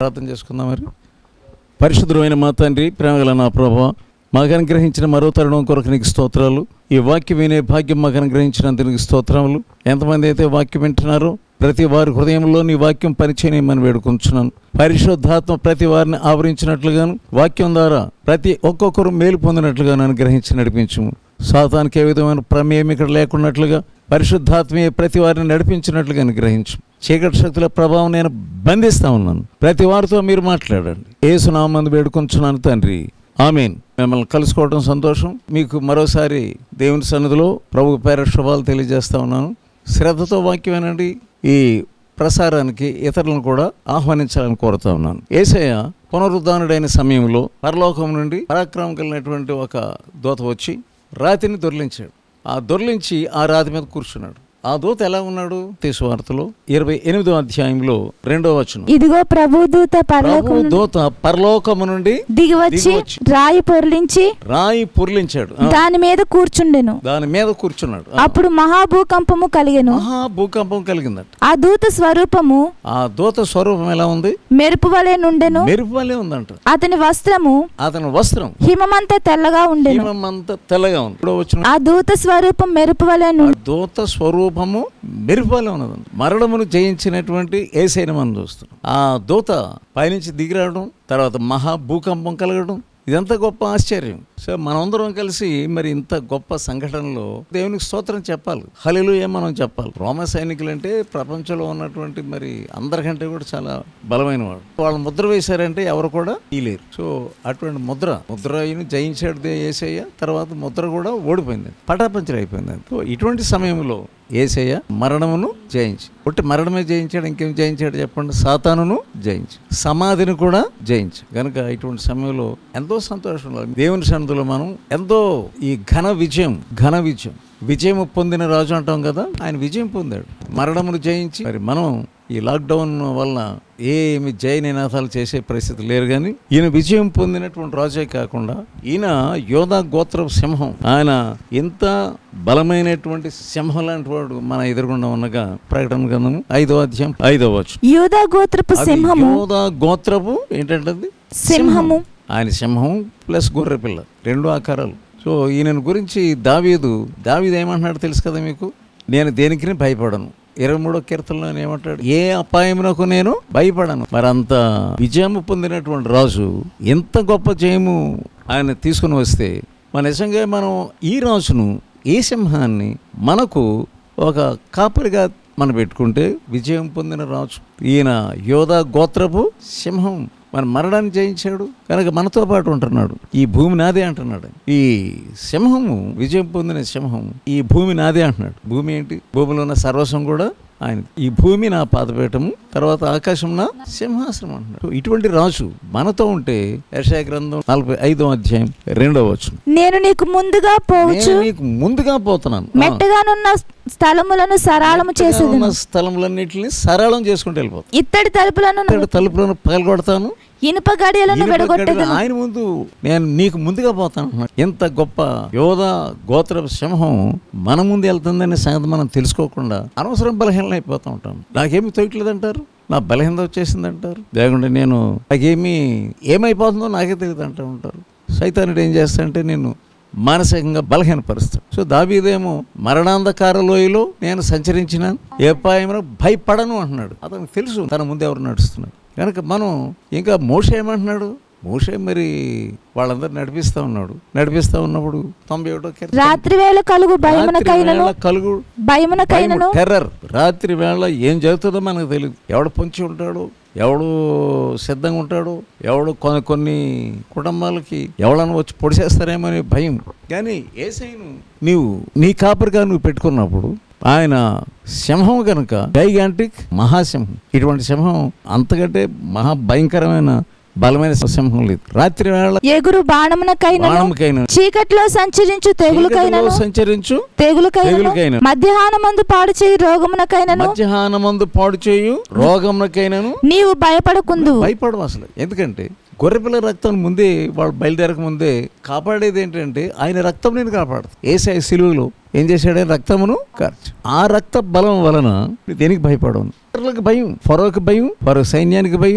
ప్రార్థన చేసుకుందాం మరి పరిశుద్ధమైన మా తండ్రి ప్రేమగల నా ప్రభా మాకు అనుగ్రహించిన మరో తరుణం కొరకు నీకు స్తోత్రాలు ఈ వాక్యం వినే భాగ్యం మాకు అనుగ్రహించినందుకు నీకు స్తోత్రములు ఎంతమంది అయితే వాక్యం వింటున్నారో ప్రతి వారి హృదయంలో నీ వాక్యం పరిచయమని వేడుకుంటున్నాను పరిశుద్ధాత్మ ప్రతి వారిని ఆవరించినట్లుగాను వాక్యం ద్వారా ప్రతి ఒక్కొక్కరు మేలు పొందినట్లుగాను అనుగ్రహించి నడిపించుము సాతానికి ఏ విధమైన ప్రమేయం ఇక్కడ లేకున్నట్లుగా పరిశుద్ధాత్మీయ ప్రతి వారిని నడిపించినట్లుగా అనుగ్రహించు చీకటి శక్తుల ప్రభావం నేను బంధిస్తా ఉన్నాను ప్రతి వారితో మీరు మాట్లాడండి ఏసునామందు వేడుకొంచున్నాను తండ్రి ఆమెన్ మిమ్మల్ని కలుసుకోవడం సంతోషం మీకు మరోసారి దేవుని సన్నిధిలో ప్రభు పేర శుభాలు తెలియజేస్తా ఉన్నాను శ్రద్ధతో వాక్యం వినండి ఈ ప్రసారానికి ఇతరులను కూడా ఆహ్వానించాలని కోరుతా ఉన్నాను ఏసయ్య పునరుద్ధానుడైన సమయంలో పరలోకం నుండి పరాక్రమం కలిగినటువంటి ఒక దూత వచ్చి రాతిని దొర్లించాడు ఆ దొర్లించి ఆ రాతి మీద కూర్చున్నాడు ఆ దూత ఎలా ఉన్నాడు తీసువార్తలో ఇరవై ఎనిమిదో అధ్యాయంలో రెండో వచనం ఇదిగో ప్రభు దూత పరలోకం ప్రభు దూత పరలోకము నుండి దిగివచ్చి దిగివచ్చి రాయి పొర్లించి రాయి పుర్లించాడు ఆ, దాని మీద కూర్చుండెను దాని మీద కూర్చున్నాడు ఆ, అప్పుడు మహాభూకంపము కలిగెను మహా భూకంపం కలిగిందట ఆ దూత స్వరూపము ఆ దూత స్వరూపం ఎలా ఉంది మెరుపు వలె నుండెను మెరుపు వలె ఉందంట అతని వస్త్రము అతని వస్త్రం హిమమంతా తెల్లగా ఉండెను హిమం అంతా తెల్లగా ఉంది ఇప్పుడు వచ్చిన ఆ దూత స్వరూపం మెరుపు వలె ఆ నుండి దూత స్వరూపము మెరుపు వలె ఉన్నది మరణమును జయించినటువంటి ఏసైన మనం చూస్తున్నాం ఆ దూత పైనుంచి దిగిరావడం తర్వాత మహా భూకంపం కలగడం ఇదంతా గొప్ప ఆశ్చర్యం సో మనందరం కలిసి మరి ఇంత గొప్ప సంఘటనలో దేవునికి స్తోత్రం చెప్పాలి హలిలు ఏం మనం చెప్పాలి రోమ సైనికులు అంటే ప్రపంచంలో ఉన్నటువంటి మరి అందరికంటే కూడా చాలా బలమైన వాడు వాళ్ళు ముద్ర వేశారంటే ఎవరు కూడా తీయలేరు సో అటువంటి ముద్ర ముద్ర అయిన జయించాడు దే- ఏసయ్య తర్వాత ముద్ర కూడా ఓడిపోయింది పటాపంచర్ అయిపోయింది సో ఇటువంటి సమయంలో ఏసయ్య మరణమును జయించి పుట్టి మరణమే జయించాడు ఇంకేం జయించాడు చెప్పండి సాతానును జయించి సమాధిని కూడా జయించి కనుక ఇటువంటి సమయంలో ఎంతో సంతోషంలో దేవుని సన్నిధిలో మనం ఎంతో ఈ ఘన విజయం ఘన విజయం విజయం పొందిన రాజు అంటాం కదా ఆయన విజయం పొందాడు మరణమును జయించి మరి మనం ఈ లాక్డౌన్ వలన ఏమి జయ నినాదాలు చేసే పరిస్థితి లేరు కానీ ఈయన విజయం పొందినటువంటి రాజే కాకుండా ఈయన యోధా గోత్ర సింహం ఆయన ఎంత బలమైనటువంటి సింహం లాంటి వాడు మన ఎదురుగుండా ఉన్నగా ప్రకటన గ్రంథము ఐదో అధ్యాయం ఐదో వచ్చు యూదా గోత్రపు సింహము యోధా గోత్రపు ఏంటంటే సింహము ఆయన సింహం ప్లస్ గొర్రె పిల్ల రెండు ఆకారాలు సో ఈయన గురించి దావీదు దావీదు ఏమంటున్నాడు తెలుసు కదా మీకు నేను దేనికి భయపడను ఇరవై మూడో కీర్తనలో ఆయన ఏమంటాడు ఏ అపాయమునకు నేను భయపడను మరి అంత విజయము పొందినటువంటి రాజు ఎంత గొప్ప జయము ఆయన తీసుకుని వస్తే మన నిజంగా మనం ఈ రాజును ఈ సింహాన్ని మనకు ఒక కాపరిగా మనం పెట్టుకుంటే విజయం పొందిన రాజు ఈయన యోధా గోత్రపు సింహం మన మరణాన్ని జయించాడు కనుక మనతో పాటు ఉంటున్నాడు ఈ భూమి నాదే అంటున్నాడు ఈ సింహము విజయం పొందిన సింహం ఈ భూమి నాదే అంటున్నాడు భూమి ఏంటి భూమిలో ఉన్న సర్వస్వం కూడా ఆయన ఈ భూమి నా పాదపీఠము తర్వాత ఆకాశం నా సింహాసనం అంటున్నాడు ఇటువంటి రాజు మనతో ఉంటే యెషయా గ్రంథం నలభై ఐదో అధ్యాయం రెండవ వచ్చు నేను నీకు ముందుగా పోవచ్చు నేను నీకు ముందుగాముందుగానున్న మెట్టగానున్న స్థలములను సరళము చేసేది ఉన్న స్థలములన్నింటినీ సరళం చేసుకుంటూ వెళ్ళిపోతాను ఇత్తడి తలుపులను ఇక్కడ తలుపులను పగలగొడతాను ఇనుప గడియలను ఇనుప విడగొట్టేది గడియలు ఆయన ముందు నేను నీకు ముందుగా పోతాను అన్నాడు. ఎంత గొప్ప యోధ గోత్ర సింహం మన ముందు వెళ్తుందనే సంగతి మనం తెలుసుకోకుండా అనవసరం బలహీనలు అయిపోతూ ఉంటాం నాకేమి తోయట్లేదంటారు నా బలహీనత వచ్చేసింది అంటారు లేకుంటే నేను నాకేమి ఏమైపోతుందో నాకే తెలియదు అంటూ ఉంటారు సైతానుడు ఏం చేస్తాడంటే నేను మానసికంగా బలహీనపరుస్తాడు సో దావీదేమో మరణాంధకార లోయలో నేను సంచరించిన ఏ అపాయమునకు భయపడను అంటున్నాడు అతనికి తెలుసు తన ముందు ఎవరు నడుస్తున్నారు కనుక మనం ఇంకా మోషే ఏమంటున్నాడు మోషే మరి వాళ్ళందరూ నడిపిస్తా ఉన్నాడు నడిపిస్తా ఉన్నప్పుడు తొంభై ఒకటో కీర్తన. రాత్రి వేళ కలుగు రాత్రి భయమునకైనను వేళ కలుగు భయమునకైనను టెర్రర్ రాత్రి వేళ ఏం జరుగుతుందో మనకు తెలియదు ఎవడు పొంచి ఉంటాడు ఎవడు సిద్ధంగా ఉంటాడు ఎవడు కొన్ని కొన్ని కుటుంబాలకి ఎవడన్నా వచ్చి పొడిచేస్తారేమో అనే భయం కానీ ఏసైను నీవు నీ కాపరిగా నువ్వు పెట్టుకున్నప్పుడు ఆయన సింహం కనుక గైగాంటిక్ మహాసింహం ఇటువంటి సింహం అంతకంటే మహా భయంకరమైన బలమైన సింహం లేదు రాత్రి వేళ ఎగురు బాణమునకైనను బాణముకైన చీకట్లో సంచరించు తెగులుకైనను చీకటిలో సంచరించు తెగులుకైనను తెగులుకైనను. మధ్యాహ్నమందు పాడు చేయి రోగమునకైనను మధ్యాహ్నమందు పాడు చేయు రోగమునకైనను నీవు భయపడకుందు భయపడవు అసలు ఎందుకంటే గొర్రెపిల్ల రక్తం ముందే వాళ్ళు బయలుదేరక ముందే కాపాడేది ఏంటంటే ఆయన రక్తం నేను కాపాడదు ఏసఐ సిలువలో ఏం చేశాడు రక్తమును కార్చు ఆ రక్త బలం వలన దేనికి భయపడవు ఇతరులకు భయం ఫరోకి భయం ఫరో సైన్యానికి భయం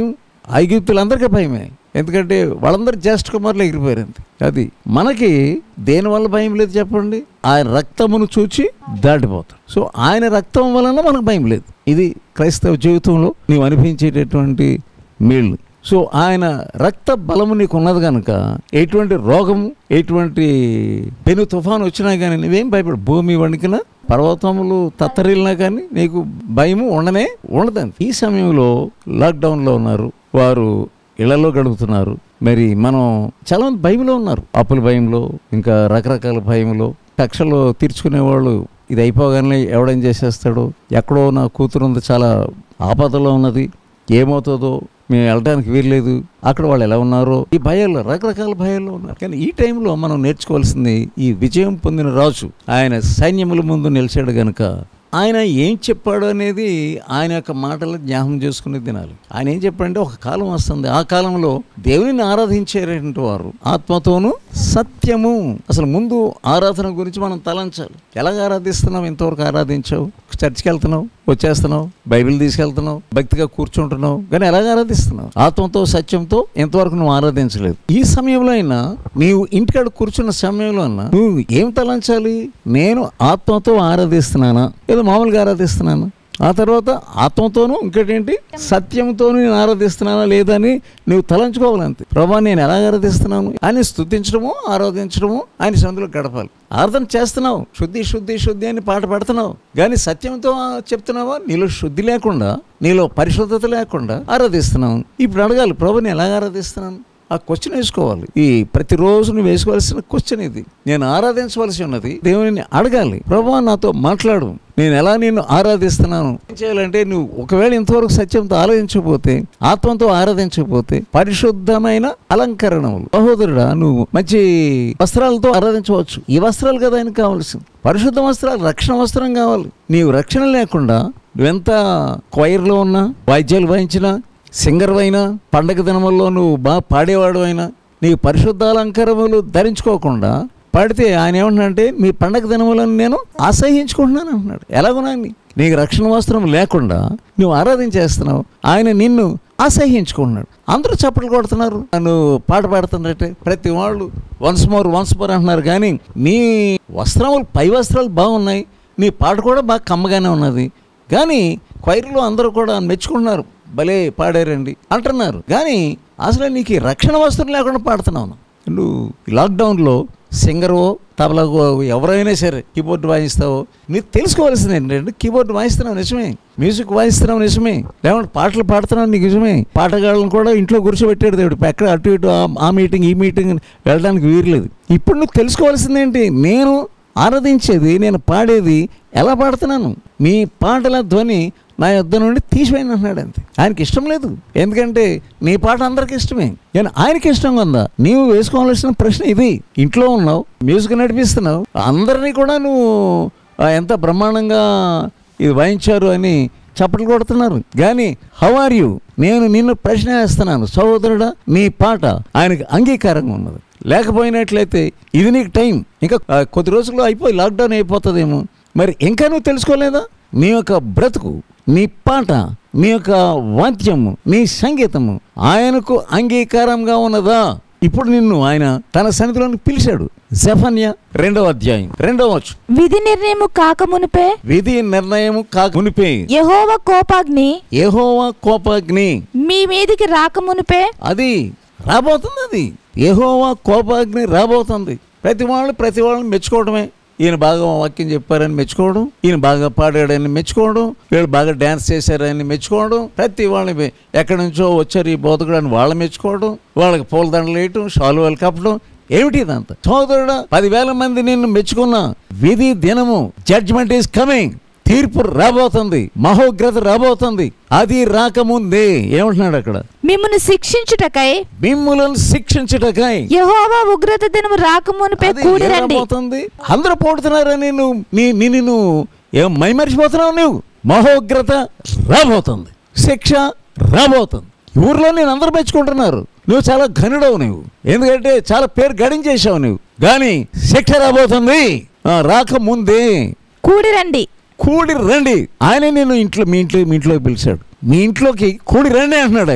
ఐగుప్తులందరికీ భయమే ఎందుకంటే వాళ్ళందరూ జ్యేష్ఠ కుమారులు ఎగిరిపోయారు అంతే అది మనకి దేనివల్ల భయం లేదు చెప్పండి ఆయన రక్తమును చూచి దాటిపోతాం సో ఆయన రక్తం వలన మనకు భయం లేదు ఇది క్రైస్తవ జీవితంలో నీవు అనిపించేటటువంటి మేళ్ళు సో ఆయన రక్త బలము నీకు ఉన్నది కనుక ఎటువంటి రోగము ఎటువంటి పెను తుఫాను వచ్చినా కానీ నువ్వేం భయపడు భూమి వణికినా పర్వతములు తత్తరిల్లినా కానీ నీకు భయము ఉండనే ఉండదండి ఈ సమయంలో లాక్డౌన్లో ఉన్నారు వారు ఇళ్లలో గడుపుతున్నారు మరి మనం చాలా మంది భయంలో ఉన్నారు అప్పుల భయంలో ఇంకా రకరకాల భయంలో కక్షలు తీర్చుకునే వాళ్ళు ఇది అయిపోగానే ఎవడేం చేసేస్తాడు ఎక్కడో నా కూతురు ఉంది చాలా ఆపదలో ఉన్నది ఏమవుతుందో మేము వెళ్ళడానికి వీల్లేదు అక్కడ వాళ్ళు ఎలా ఉన్నారో ఈ భయాల్లో రకరకాల భయాల్లో ఉన్నారు కానీ ఈ టైంలో మనం నేర్చుకోవాల్సింది ఈ విజయం పొందిన రాజు ఆయన సైన్యముల ముందు నిలిచాడు గనుక ఆయన ఏం చెప్పాడు అనేది ఆయన యొక్క మాటలు జ్ఞాపం చేసుకుని తినాలి ఆయన ఏం చెప్పాడంటే ఒక కాలం వస్తుంది ఆ కాలంలో దేవుని ఆరాధించేటువంటి వారు ఆత్మతోనూ సత్యము అసలు ముందు ఆరాధన గురించి మనం తలంచాలి ఎలాగ ఆరాధిస్తున్నావు ఇంతవరకు ఆరాధించావు చర్చికి వెళ్తున్నావు వచ్చేస్తున్నావు బైబిల్ తీసుకెళ్తున్నావు భక్తిగా కూర్చుంటున్నావు కానీ ఎలాగ ఆరాధిస్తున్నావు ఆత్మతో సత్యంతో ఇంతవరకు నువ్వు ఆరాధించలేదు ఈ సమయంలో అయినా నీవు ఇంటికాడ కూర్చున్న సమయంలో అయినా నువ్వు ఏం తలంచాలి నేను ఆత్మతో ఆరాధిస్తున్నానా ఏదో మామూలుగా ఆరాధిస్తున్నాను ఆ తర్వాత ఆత్మతోనూ ఇంకోటేంటి సత్యంతోనూ నేను ఆరాధిస్తున్నానా లేదా అని నువ్వు తలంచుకోవాలంతే ప్రభా నేను ఎలా ఆరాధిస్తున్నాను ఆయన స్థుతించడము ఆరాధించడము ఆయన సందులో గడపాలి ఆరాధన చేస్తున్నావు శుద్ధి శుద్ధి శుద్ధి అని పాట పెడుతున్నావు కానీ సత్యంతో చెప్తున్నావా నీలో శుద్ధి లేకుండా నీలో పరిశుద్ధత లేకుండా ఆరాధిస్తున్నావు ఇప్పుడు అడగాలి ప్రభు నేను ఎలా ఆరాధిస్తున్నాను ఆ క్వశ్చన్ వేసుకోవాలి ఈ ప్రతిరోజు నువ్వు వేసుకోవాల్సిన క్వశ్చన్ ఇది నేను ఆరాధించవలసి ఉన్నది దేవుని అడగాలి ప్రభా నాతో మాట్లాడు నేను ఎలా నిన్ను ఆరాధిస్తున్నాను ఏం చేయాలంటే నువ్వు ఒకవేళ ఇంతవరకు సత్యంతో ఆరాధించకపోతే ఆత్మతో ఆరాధించకపోతే పరిశుద్ధమైన అలంకరణములు సహోదరుడా నువ్వు మంచి వస్త్రాలతో ఆరాధించవచ్చు ఈ వస్త్రాలు కదా ఆయనకు కావాల్సింది పరిశుద్ధ వస్త్రాలు రక్షణ వస్త్రం కావాలి నీవు రక్షణ లేకుండా నువ్వెంత క్వైర్లో ఉన్నా వాయిద్యాలు వాయించినా సింగర్ అయినా పండగ దినముల్లో నువ్వు బాగా పాడేవాడు అయినా నీ పరిశుద్ధాలంకరములు ధరించుకోకుండా పాడితే ఆయన ఏమంటున్నాడంటే మీ పండగ దినములను నేను అసహించుకుంటున్నాను అంటున్నాడు ఎలాగున్నాను నీకు రక్షణ వస్త్రం లేకుండా నువ్వు ఆరాధించేస్తున్నావు ఆయన నిన్ను అసహించుకుంటున్నాడు అందరూ చప్పట్లు కొడుతున్నారు నువ్వు పాట పాడుతున్నట్టే ప్రతి వాళ్ళు వన్స్ మోర్ వన్స్ మోర్ అంటున్నారు కానీ నీ వస్త్రములు పై వస్త్రాలు బాగున్నాయి నీ పాట కూడా బాగా కమ్మగానే ఉన్నది కానీ క్వైర్లో అందరూ కూడా మెచ్చుకుంటున్నారు భలే పాడారండి అంటున్నారు కానీ అసలు నీకు ఈ రక్షణ వస్త్రం లేకుండా పాడుతున్నావు నువ్వు లాక్డౌన్లో సింగరో తబలాగో ఎవరైనా సరే కీబోర్డ్ వాయిస్తావో నీకు తెలుసుకోవాల్సింది ఏంటంటే కీబోర్డ్ వాయిస్తున్నావు నిజమే మ్యూజిక్ వాయిస్తున్నావు నిజమే లేకుంటే పాటలు పాడుతున్నావు నీకు నిజమే పాటగాళ్ళని కూడా ఇంట్లో కూర్చోబెట్టాడు దేవుడు ఎక్కడ అటు ఇటు ఆ- ఆ మీటింగ్ ఈ మీటింగ్ వెళ్ళడానికి వీరలేదు ఇప్పుడు నువ్వు తెలుసుకోవాల్సింది ఏంటి నేను ఆరాధించేది నేను పాడేది ఎలా పాడుతున్నాను మీ పాటల ధ్వని నా యొద్ద నుండి తీసిపోయింది అంటున్నాడు అంతే ఆయనకి ఇష్టం లేదు ఎందుకంటే నీ పాట అందరికి ఇష్టమే కానీ ఆయనకి ఇష్టంగా ఉందా నీవు వేసుకోవాల్సిన ప్రశ్న ఇది ఇంట్లో ఉన్నావు మ్యూజిక్ నడిపిస్తున్నావు అందరినీ కూడా నువ్వు ఆ, ఎంత బ్రహ్మాండంగా ఇది వాయించారు అని చప్పట్లు కొడుతున్నారు కానీ హౌ ఆర్ యూ నేను నిన్ను ప్రశ్న వేస్తున్నాను సహోదరుడా నీ పాట ఆయనకి అంగీకారంగా ఉన్నది లేకపోయినట్లయితే ఇది నీకు టైం ఇంకా ఆ, కొద్ది రోజుల్లో అయిపోయి లాక్డౌన్ అయిపోతుందేమో మరి ఇంకా నువ్వు తెలుసుకోలేదా నీ యొక్క బ్రతుకు నీ పాట నీ యొక్క వాద్యము నీ సంగీతము ఆయనకు అంగీకారంగా ఉన్నదా ఇప్పుడు నిన్ను ఆయన తన సన్నిధిలోకి పిలిచాడు జఫన్య రెండవ అధ్యాయం రెండవ వచ్చు విధి నిర్ణయము కాకమునుపే విధి నిర్ణయం కాక మునిపే యహోవ కోపాగ్ని యెహోవా కోపాగ్ని మీ మీదికి రాకమునుపే అది రాబోతుంది అది యెహోవా కోపాగ్ని రాబోతుంది ప్రతి వాళ్ళు ప్రతి వాళ్ళని మెచ్చుకోవడమే ఈయన బాగా వాక్యం చెప్పారని మెచ్చుకోవడం ఈయన బాగా పాడాడని మెచ్చుకోవడం వీళ్ళు బాగా డ్యాన్స్ చేశారని మెచ్చుకోవడం ప్రతి వాళ్ళని మె- ఎక్కడి నుంచో వచ్చారు ఈ బోధకుడు అని వాళ్ళు మెచ్చుకోవడం వాళ్ళకి పూలదండలు వేయటం షాలువాలు కప్పడం ఏమిటి ఇదంతా సోదరుడా పదివేల మంది నిన్ను మెచ్చుకున్న విధి దినము జడ్జ్మెంట్ ఈస్ కమింగ్ తీర్పు రాబోతుంది మహోగ్రత రాబోతుంది అది రాకముందే ఏమంటున్నాడు అక్కడ మిమ్మల్ని శిక్షించుటకై మిమ్ములను శిక్షించుటకై యహోవా ఉగ్రత దినము రాకమునుపే అది కూడి ఏ రండి రాబోతుంది అందరూ పోడుతున్నారని నువ్వు నీ నిన్ను నువ్వు ఏం మైమరిచిపోతున్నావు నువ్వు మహోగ్రత రాబోతుంది శిక్ష రాబోతుంది ఊర్లో నేను అందరూ మెచ్చుకుంటున్నారు నువ్వు చాలా ఘనుడవు నువ్వు ఎందుకంటే చాలా పేరు గడించేసావు నువ్వు కానీ శిక్ష రాబోతుంది ఆ, రాకముందే కూడి రండి కూడి రండి ఆయన నేను ఇంట్లో మీ ఇంట్లో మీ ఇంట్లోకి పిలిచాడు మీ ఇంట్లోకి కూడి రండి అంటున్నాడు ఆయన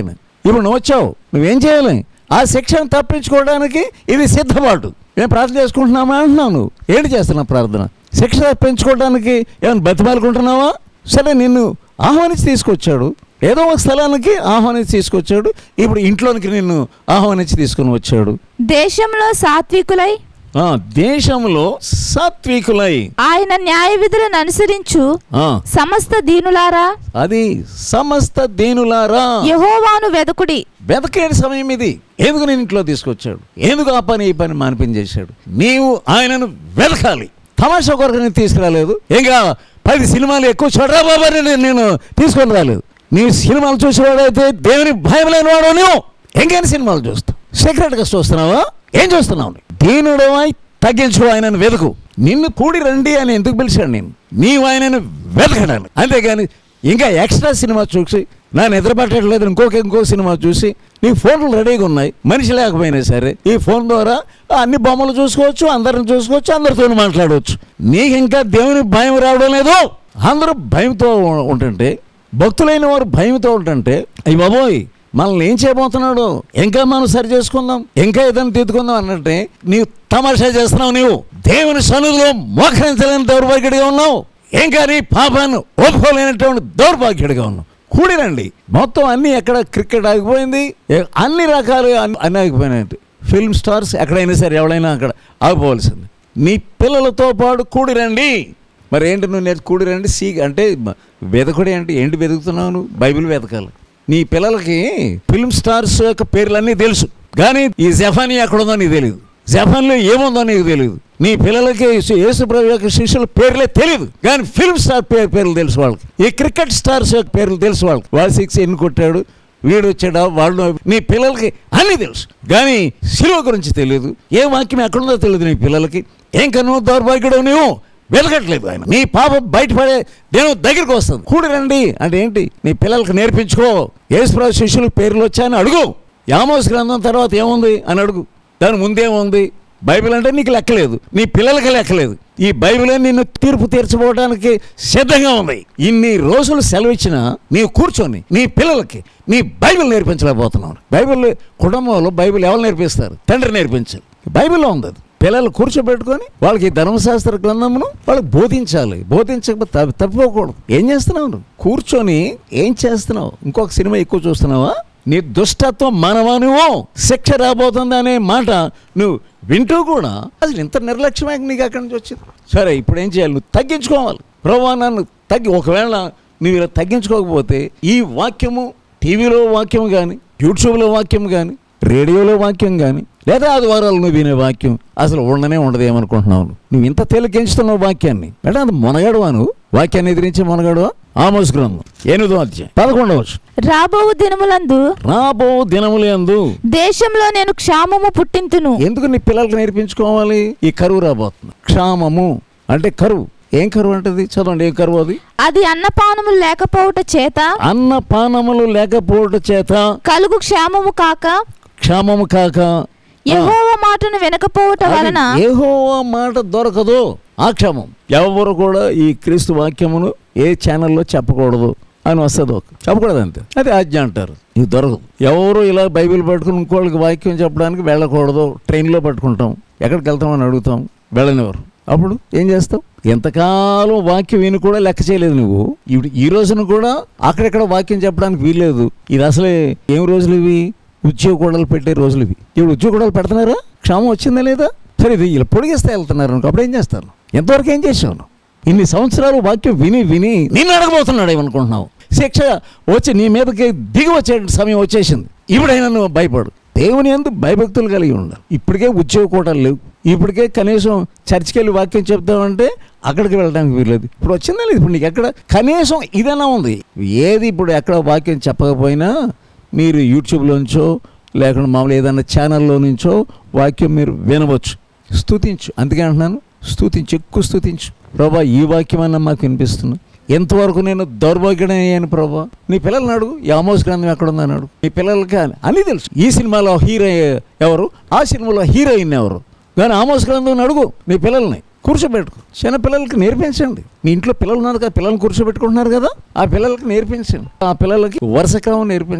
ఇప్పుడు నువ్వు వచ్చావు నువ్వేం చేయాలి ఆ శిక్షను తప్పించుకోవడానికి ఇది సిద్ధపాటు మేము ప్రార్థన చేసుకుంటున్నామా అంటున్నావు నువ్వు ఏంటి చేస్తున్నావు ప్రార్థన శిక్ష తప్పించుకోవడానికి ఏమైనా బతిమాలుకుంటున్నావా సరే నిన్ను ఆహ్వానించి తీసుకొచ్చాడు ఏదో ఒక స్థలానికి ఆహ్వానించి తీసుకొచ్చాడు ఇప్పుడు ఇంట్లోనికి నిన్ను ఆహ్వానించి తీసుకొని వచ్చాడు దేశంలో సాత్వికులై ఆ, దేశంలో సాత్వికులై ఆయన న్యాయ విధులను అనుసరించు ఆ, సమస్త దీనులారా అది సమస్త దీనులారా యహోవాను వెదకుడి వెతకేడు సమయం ఇది ఎందుకు నేను ఇంట్లో తీసుకొచ్చాడు ఎందుకు ఆ పని ఈ పని మానిపించేశాడు నీవు ఆయనను వెతకాలి తమాషా కొరకు నేను తీసుకురాలేదు ఇంకా పది సినిమాలు ఎక్కువ చూడరా బాబా అని నేను నేను తీసుకొని రాలేదు నీ సినిమాలు చూసేవాడైతే దేవుని భయం లేని వాడు నువ్వు ఇంకేం సినిమాలు చూస్తావు సీక్రెట్గా చూస్తున్నావా ఏం చూస్తున్నావు దీనుడమై తగ్గించుకో ఆయనను వెతుకు నిన్ను కూడి రండి అని ఎందుకు పిలిచాడు నేను నీవు ఆయనను వెతకడానికి అంతేగాని ఇంకా ఎక్స్ట్రా సినిమా చూసి నా నిద్ర పట్టట్లేదు ఇంకొక ఇంకో సినిమా చూసి నీ ఫోన్లు రెడీగా ఉన్నాయి మనిషి లేకపోయినా సరే ఈ ఫోన్ ద్వారా అన్ని బొమ్మలు చూసుకోవచ్చు అందరిని చూసుకోవచ్చు అందరితో మాట్లాడవచ్చు నీకు ఇంకా దేవుని భయం రావడం లేదు అందరూ భయంతో ఉ- ఉంటుంటే భక్తులైన వారు భయంతో ఉంటుంటే అయ్యి బాబోయ్ మనల్ని ఏం చేయబోతున్నాడు ఇంకా మనం సరి చేసుకుందాం ఇంకా ఏదైనా తీర్చుకుందాం అన్నట్టే నీవు తమాషా చేస్తున్నావు నీవు దేవుని సన్నిధిలో మోకరించలేని దౌర్భాగ్యుడిగా ఉన్నావు ఇంకా నీ పాపాన్ని ఒప్పుకోలేనటువంటి దౌర్భాగ్యుడిగా ఉన్నావు కూడిరండి మొత్తం అన్ని ఎక్కడ క్రికెట్ ఆగిపోయింది ఏ- అన్ని రకాలు అన్ని- అన్ని ఆగిపోయినాయి ఫిల్మ్ స్టార్స్ ఎక్కడైనా సరే ఎవడైనా అక్కడ ఆగిపోవాల్సింది నీ పిల్లలతో పాటు కూడిరండి మరి ఏంటి నువ్వు నేర్చు కూడిరండి సీ అంటే మ- వెదకుడి అంటే ఏంటి వెతుకుతున్నావు నువ్వు బైబిల్ వెతకాలి నీ పిల్లలకి ఫిల్మ్ స్టార్స్ యొక్క పేర్లన్నీ తెలుసు కానీ ఈ జఫానీ ఎక్కడుందో నీకు తెలియదు జపాన్లో ఏముందో నీకు తెలియదు నీ పిల్లలకి యేసు ప్రభు యొక్క శిష్యుల పేర్లే తెలియదు కానీ ఫిల్మ్ స్టార్ పేరు పేర్లు తెలుసు వాళ్ళకి ఈ క్రికెట్ స్టార్స్ యొక్క పేర్లు తెలుసు వాళ్ళకి వాడు సిక్స్ ఎన్ని కొట్టాడు వీడు వచ్చాడా వాళ్ళు నీ పిల్లలకి అన్నీ తెలుసు కానీ శిలువ గురించి తెలియదు ఏ వాక్యం ఎక్కడుందో తెలియదు నీ పిల్లలకి ఏం కను దౌర్భాగ్యుడు నువ్వు వెలగట్లేదు ఆయన నీ పాపం బయటపడే దేవుని దగ్గరికి వస్తుంది కూడి రండి అంటే ఏంటి నీ పిల్లలకి నేర్పించుకో యేసుప్రభు శిష్యుల పేర్లు వచ్చాయని అడుగు యామోస్ గ్రంథం తర్వాత ఏముంది అని అడుగు దాని ముందేముంది బైబిల్ అంటే నీకు లెక్కలేదు నీ పిల్లలకి లెక్కలేదు ఈ బైబిలే నిన్ను తీర్పు తీర్చబోవడానికి సిద్ధంగా ఉంది ఇన్ని రోజులు సెలవు ఇచ్చినా నీవు కూర్చొని నీ పిల్లలకి నీ బైబిల్ నేర్పించలేకపోతున్నావు బైబిల్ కుటుంబంలో బైబిల్ ఎవరు నేర్పిస్తారు తండ్రి నేర్పించాలి బైబిల్లో ఉంది అది పిల్లలు కూర్చోబెట్టుకొని వాళ్ళకి ఈ ధర్మశాస్త్ర గ్రంథమును వాళ్ళకి బోధించాలి బోధించకపోతే తప్పి- తప్పిపోకూడదు ఏం చేస్తున్నావు నువ్వు కూర్చొని ఏం చేస్తున్నావు ఇంకొక సినిమా ఎక్కువ చూస్తున్నావా నీ దుష్టత్వం మనవనువు శిక్ష రాబోతుంది అనే మాట నువ్వు వింటూ కూడా అసలు ఇంత నిర్లక్ష్యమే నీకు అక్కడి నుంచి వచ్చింది సరే ఇప్పుడు ఏం చేయాలి నువ్వు తగ్గించుకోవాలి ప్రభా నన్ను తగ్గి ఒకవేళ నువ్వు ఇలా తగ్గించుకోకపోతే ఈ వాక్యము టీవీలో వాక్యం కానీ యూట్యూబ్లో వాక్యం కానీ రేడియోలో వాక్యం కానీ లేదా ఆదివారాలు నువ్వు వినే వాక్యం అసలు ఉండనే ఉండదు ఏమనుకుంటున్నావు నువ్వు? నువ్వు ఇంత తేలికించుతున్నావు వాక్యాన్ని అంటే అది మొనగాడువా నువ్వు వాక్యాన్ని ఎదిరించే మొనగాడువా ఆమోస్ గ్రంథం ఎనిమిదో అధ్యాయం పదకొండవచ్చు రాబోవు దినములందు రాబో దినములందు దేశంలో నేను క్షామము పుట్టింతును ఎందుకు నీ పిల్లలకి నేర్పించుకోవాలి ఈ కరువు రాబోతుంది క్షామము అంటే కరువు ఏం కరువు అంటది చదవండి ఏం కరువు అది అది అన్నపానములు లేకపోవుట చేత అన్న పానములు లేకపోవట చేత కలుగు క్షేమము కాక క్షామము కాక యెహోవా మాటను వినకపోవట వలన ఏహోవా మాట దొరకదు ఆ క్షమం ఎవరు కూడా ఈ క్రీస్తు వాక్యమును ఏ ఛానల్లో చెప్పకూడదు అని వస్తుంది ఒక చెప్పకూడదు అంతే అది ఆజ్ఞ అంటారు ఇది దొరకదు ఎవరు ఇలా బైబిల్ పట్టుకుని ఇంకోళ్ళకి వాక్యం చెప్పడానికి వెళ్ళకూడదు ట్రైన్లో పట్టుకుంటాం ఎక్కడికి వెళ్తామని అడుగుతాం వెళ్ళనివారు అప్పుడు ఏం చేస్తావు ఎంతకాలం వాక్యం విని కూడా లెక్క చేయలేదు నువ్వు ఇప్పుడు ఈ రోజున కూడా అక్కడెక్కడ వాక్యం చెప్పడానికి వీల్లేదు ఇది అసలే ఏం రోజులు ఇవి ఉద్యోగ కూడలు పెట్టే రోజులు ఇవి ఇప్పుడు ఉద్యోగ కూడలు పెడుతున్నారా క్షామం వచ్చిందా లేదా సరే ఇది ఇలా పొడిగిస్తే వెళ్తున్నారు అనుకో అప్పుడు ఏం చేస్తారు ఎంతవరకు ఏం చేసావు నువ్వు? ఇన్ని సంవత్సరాలు వాక్యం విని విని నిన్ను అడగబోతున్నాడు ఏమనుకుంటున్నావు శిక్ష వచ్చి నీ మీదకి దిగి వచ్చే సమయం వచ్చేసింది ఇప్పుడైనా నువ్వు భయపడు దేవుని ఎందు భయభక్తులు కలిగి ఉండాలి ఇప్పటికే ఉద్యోగ కూటలు లేవు ఇప్పటికే కనీసం చర్చికి వెళ్ళి వాక్యం చెప్తామంటే అక్కడికి వెళ్ళడానికి వీల్లేదు ఇప్పుడు వచ్చిందా లేదు ఇప్పుడు నీకు ఎక్కడ కనీసం ఇదైనా ఉంది ఏది ఇప్పుడు ఎక్కడ వాక్యం చెప్పకపోయినా మీరు యూట్యూబ్లోంచో లేకుండా మామూలు ఏదైనా ఛానల్లో నుంచో వాక్యం మీరు వినవచ్చు స్తుతించు అందుకే అంటున్నాను స్తుతించు ఎక్కువ స్తుతించు ప్రభా ఈ వాక్యం అన్న మాకు వినిపిస్తుంది ఎంతవరకు నేను దౌర్భాగ్యుడయ్యాను ప్రభా నీ పిల్లల్ని అడుగు ఈ ఆమోస్ గ్రంథం ఎక్కడ ఉందని అడుగు నీ పిల్లలకి అని అన్నీ తెలుసు ఈ సినిమాలో హీరో ఎవరు ఆ సినిమాలో హీరోయిన్ ఎవరు కానీ ఆమోస్ గ్రంథం అడుగు నీ పిల్లల్ని కూర్చోబెట్టుకో చిన్న పిల్లలకి నేర్పించండి మీ ఇంట్లో పిల్లలు ఉన్నారు కదా పిల్లల్ని కూర్చోబెట్టుకుంటున్నారు కదా ఆ పిల్లలకి నేర్పించండి ఆ పిల్లలకి వరుస క్రమం నేర్పించండి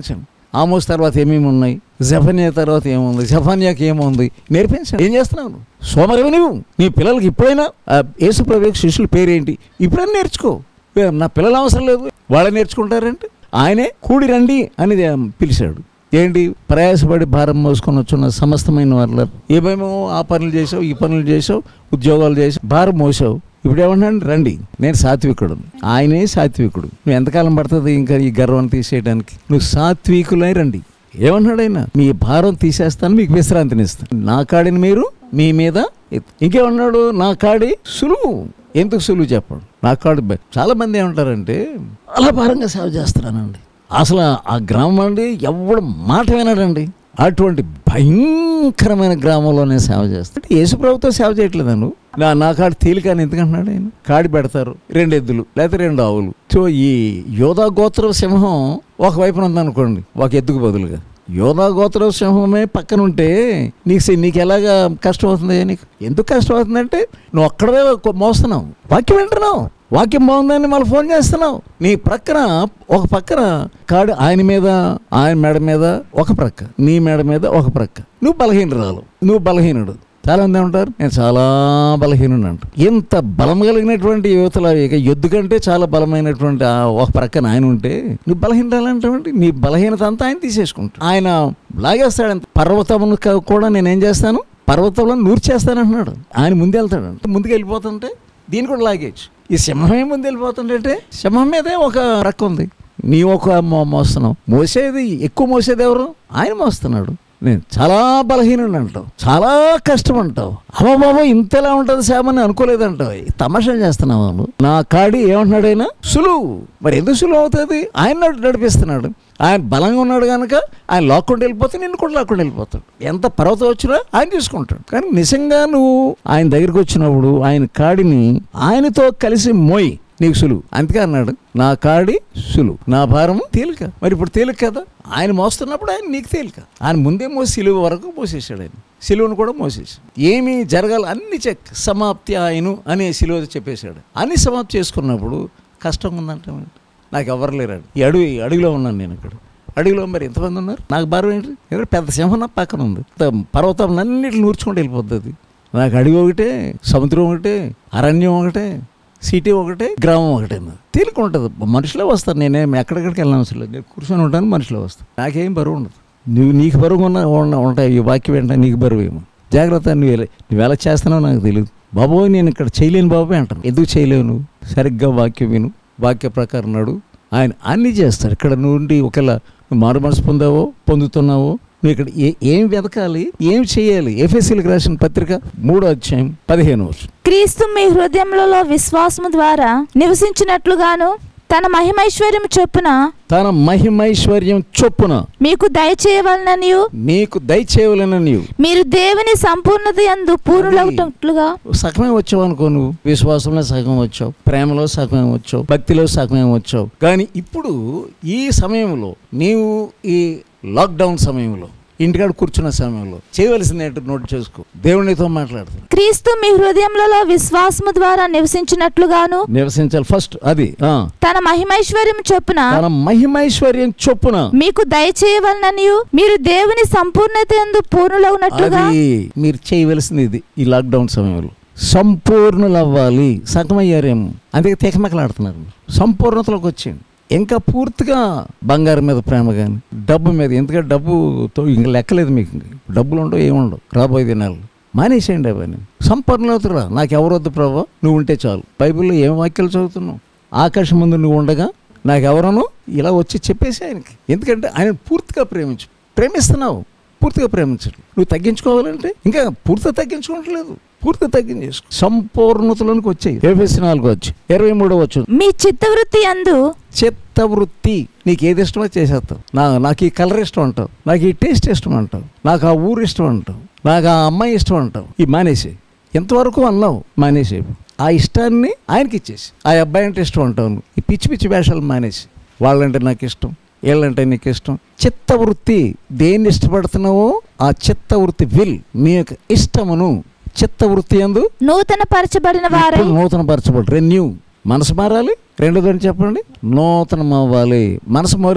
ఆమోస్ తర్వాత ఏమేమి ఉన్నాయి జఫన్యా తర్వాత ఏముంది జఫన్యాకి ఏముంది నేర్పించండి ఏం చేస్తున్నావు నువ్వు? సోమరివి నువ్వు నీ పిల్లలకి ఇప్పుడైనా ఆ, యేసు ప్రభు శిష్యుల పేరేంటి ఇప్పుడైనా నేర్చుకో ఏ, నా పిల్లలు అవసరం లేదు వాళ్ళు నేర్చుకుంటారంటే ఆయనే కూడి రండి అని పిలిచాడు ఏంటి ప్రయాసపడి భారం మోసుకొని వచ్చున్న సమస్తమైన వాళ్ళ ఏమేమో ఆ పనులు చేసావు ఈ పనులు చేసావు ఉద్యోగాలు చేసావు భారం మోసావు ఇప్పుడు ఏమన్నాడు రండి నేను సాత్వికుడు ఆయనే సాత్వికుడు నువ్వు ఎంతకాలం పడుతుంది ఇంకా ఈ గర్వాన్ని తీసేయడానికి నువ్వు సాత్వికులై రండి ఏమన్నాడు ఆయన మీ భారం తీసేస్తాను మీకు విశ్రాంతినిస్తాను నా కాడిని మీరు మీ మీద ఎత్తు. ఇంకేమన్నాడు నా కాడి సులువు ఎందుకు సులువు చెప్పండి నా కాడి బె- చాలా మంది ఏమంటారంటే అలా భారంగా సేవ చేస్తున్నానండి అసలు ఆ గ్రామం అండి ఎవడు మాట వినడండి అటువంటి భయంకరమైన గ్రామంలో నేను సేవ చేస్తాను యేసు ప్రభుత్వం సేవ చేయట్లేదు నువ్వు నా నా కాడి తేలిక అని ఎందుకంటున్నాడు ఆయన కాడి పెడతారు రెండు ఎద్దులు లేకపోతే రెండు ఆవులు సో ఈ యోధా గోత్ర సింహం ఒకవైపున ఉందనుకోండి ఒక ఎద్దుకు బదులుగా యోధా గోత్ర సింహమే పక్కన ఉంటే నీకు సే- నీకు ఎలాగా కష్టం అవుతుంది నీకు ఎందుకు కష్టం అవుతుందంటే నువ్వు అక్కడవే కొ- మోస్తున్నావు వాక్యం వింటున్నావు వాక్యం బాగుందని మళ్ళీ ఫోన్ చేస్తున్నావు నీ ప్రక్కన ఒక పక్కన కాడు ఆయన మీద ఆయన మెడ మీద ఒక ప్రక్క నీ మెడ మీద ఒక ప్రక్క నువ్వు బలహీనరాలు నువ్వు బలహీనుడు చాలా మంది ఏమంటారు నేను చాలా బలహీనుడు అంట ఇంత బలం కలిగినటువంటి యువతల ఇక ఎద్దు కంటే చాలా బలమైనటువంటి ఆ ఒక ప్రక్కన ఆయన ఉంటే నువ్వు బలహీనరాలంటే నీ బలహీనత అంతా ఆయన తీసేసుకుంటాడు ఆయన లాగేస్తాడు పర్వతమును క- కూడా నేనేం చేస్తాను పర్వతంలో నూర్చేస్తానంటున్నాడు ఆయన ముందెళ్తాడు ముందుకు వెళ్ళిపోతుంటే దీన్ని కూడా లాగేయచ్చు ఈ సింహమే ముందు వెళ్ళిపోతుంటే సింహం మీదే ఒక రక్క ఉంది నీ ఒక మో మోస్తున్నావు మోసేది ఎక్కువ మోసేది ఎవరు ఆయన మోస్తున్నాడు నేను చాలా బలహీనుడు అంటావు చాలా కష్టం అంటావు అమ్మ బాబు ఇంతలా ఉంటుంది సేమని అనుకోలేదంటావు ఈ తమాషా చేస్తున్నావు నువ్వు. నా కాడి ఏమంటున్నాడు ఆయన సులువు మరి ఎందుకు సులువు అవుతుంది ఆయన నడు- నడిపిస్తున్నాడు ఆయన బలంగా ఉన్నాడు కనుక ఆయన లాక్కుండా వెళ్ళిపోతే నిన్ను కూడా లాక్కుండా వెళ్ళిపోతాడు ఎంత పర్వతం వచ్చినా ఆయన చూసుకుంటాడు కానీ నిజంగా నువ్వు ఆయన దగ్గరికి వచ్చినప్పుడు ఆయన కాడిని ఆయనతో కలిసి మోయి నీకు సులువు అందుకే అన్నాడు నా కాడి సులువు నా భారము తేలిక మరి ఇప్పుడు తేలిక కదా ఆయన మోస్తున్నప్పుడు ఆయన నీకు తేలిక ఆయన ముందే మోసి సిలువ వరకు మోసేసాడు ఆయన సిలువను కూడా మోసేసాడు ఏమి జరగాలి అన్ని చెక్ సమాప్తి ఆయను అనే సిలువ చెప్పేశాడు అన్ని సమాప్తి చేసుకున్నప్పుడు కష్టంగా ఉందంటే నాకు ఎవరు లేరాడు ఈ అడవి ఈ అడవిలో ఉన్నాను నేను ఇక్కడ అడవిలో మరి ఎంతమంది ఉన్నారు నాకు భారం ఏంటి ఎందుకంటే పెద్ద సింహం నా పక్కన ఉంది పర్వతం అన్నిటిని నూర్చుకుంటూ వెళ్ళిపోద్ది అది. నాకు అడవి ఒకటే సముద్రం ఒకటే అరణ్యం ఒకటే సిటీ ఒకటే గ్రామం ఒకటే తేలిక ఉంటుంది మనుషులే వస్తారు నేనేం ఎక్కడెక్కడికి వెళ్ళిన అవసరం లేదు నేను కూర్చొని ఉంటాను మనుషులే వస్తాను నాకేం బరువు ఉండదు నువ్వు నీకు బరువు ఉన్న ఉన్న- ఉంటాయి ఈ వాక్యం వెంటనే నీకు బరువు ఏమో జాగ్రత్త నువ్వు ఎలా నువ్వు ఎలా చేస్తున్నావు నాకు తెలియదు బాబోయ్ నేను ఇక్కడ చేయలేను బాబోయ్ అంటాను ఎందుకు చేయలేవు నువ్వు సరిగ్గా వాక్యం విను వాక్య ప్రకారం నడు ఆయన అన్నీ చేస్తాడు ఇక్కడ నుండి ఒకవేళ నువ్వు మారు మనసు పొందావో పొందుతున్నావో నువ్వు ఇక్కడ ఏ ఏం వెతకాలి ఏం చేయాలి ఎఫ్ఎస్సీలకు రాసిన పత్రిక మూడో అధ్యాయం పదిహేను వర్షం క్రీస్తు మీ హృదయములలో విశ్వాసము ద్వారా నివసించినట్లుగాను తన మహిమైశ్వర్యం చొప్పున తన మహిమైశ్వర్యం చొప్పున మీకు దయచేయవలననియు నీకు దయచేయవలన నీవు మీరు దేవుని సంపూర్ణత యందు పూర్ణులవుటట్లుగా సగమే వచ్చావు అనుకో నువ్వు విశ్వాసంలో సగం వచ్చావు ప్రేమలో సగమే వచ్చావు భక్తిలో సగమే వచ్చావు కానీ ఇప్పుడు ఈ సమయంలో నీవు ఈ లాక్డౌన్ సమయంలో ఇంటికాడ కూర్చున్న సమయంలో చేయవలసింది ఏంటో నోట్ చేసుకో దేవునితో మాట్లాడుతూ క్రీస్తు మీ హృదయములలో విశ్వాసము ద్వారా నివసించినట్లుగాను నివసించాలి ఫస్ట్ అది ఆ. తన మహిమైశ్వర్యం చొప్పున తన మహిమైశ్వర్యం చొప్పున మీకు దయచేయవలననియు మీరు దేవుని సంపూర్ణత యందు పూర్ణులవునట్లుగా అది మీరు చేయవలసింది ఇది ఈ లాక్డౌన్ సమయంలో సంపూర్ణులు అవ్వాలి సగమయ్యారేమో అందుకే తెకమెకలాడుతున్నారు సంపూర్ణతలోకి వచ్చేయండి ఇంకా పూర్తిగా బంగారం మీద ప్రేమ కానీ డబ్బు మీద ఎందుకంటే డబ్బుతో ఇంకా లెక్కలేదు మీకు ఇంక. డబ్బులు ఉండవు ఏముండవు రాబోయే దినాలు మానేసేయండి అవన్నీ సంపూర్ణతరా నాకు ఎవరు వద్దు ప్రభా నువ్వు ఉంటే చాలు బైబిల్లో ఏం వాక్యాలు చదువుతున్నావు ఆకాశం ముందు నువ్వు ఉండగా నాకు ఎవరను ఇలా వచ్చి చెప్పేసి ఆయనకి ఎందుకంటే ఆయన పూర్తిగా ప్రేమించు ప్రేమిస్తున్నావు పూర్తిగా ప్రేమించడు నువ్వు తగ్గించుకోవాలంటే ఇంకా పూర్తిగా తగ్గించుకోవట్లేదు పూర్తిగా తగ్గించేసుకో సంపూర్ణతలోనికి వచ్చాయి ఏఫెస్ నాలుగు వచ్చి ఇరవై మూడో వచ్చు మీ చిత్తవృత్తి యందు చిత్తవృత్తి నీకు ఏది ఇష్టమో చేసేస్తావు నా నాకు ఈ కలర్ ఇష్టం అంటావు నాకు ఈ టేస్ట్ ఇష్టం అంటావు నాకు ఆ ఊరు ఇష్టం అంటావు నాకు ఆ అమ్మాయి ఇష్టం అంటావు ఈ మానేసి ఎంతవరకు అన్నావు మానేసే ఆ ఇష్టాన్ని ఆయనకి ఇచ్చేసి ఆ అబ్బాయి అంటే ఇష్టం అంటావు నువ్వు. ఈ పిచ్చి పిచ్చి వేషాలు మానేసి వాళ్ళంటే నాకు ఇష్టం వీళ్ళంటే నీకు ఇష్టం చిత్తవృత్తి దేన్ని ఇష్టపడుతున్నావో ఆ చిత్తవృత్తి విల్ నీ యొక్క ఇష్టమును చిత్తవృత్తి ఎందు నూతన పరచబడిన వారై ఇప్పుడు నూతన పరచబడి రెన్యూ మనసు మారాలి రెండోది ఏంటి చెప్పండి నూతనం అవ్వాలి మనసు మారింది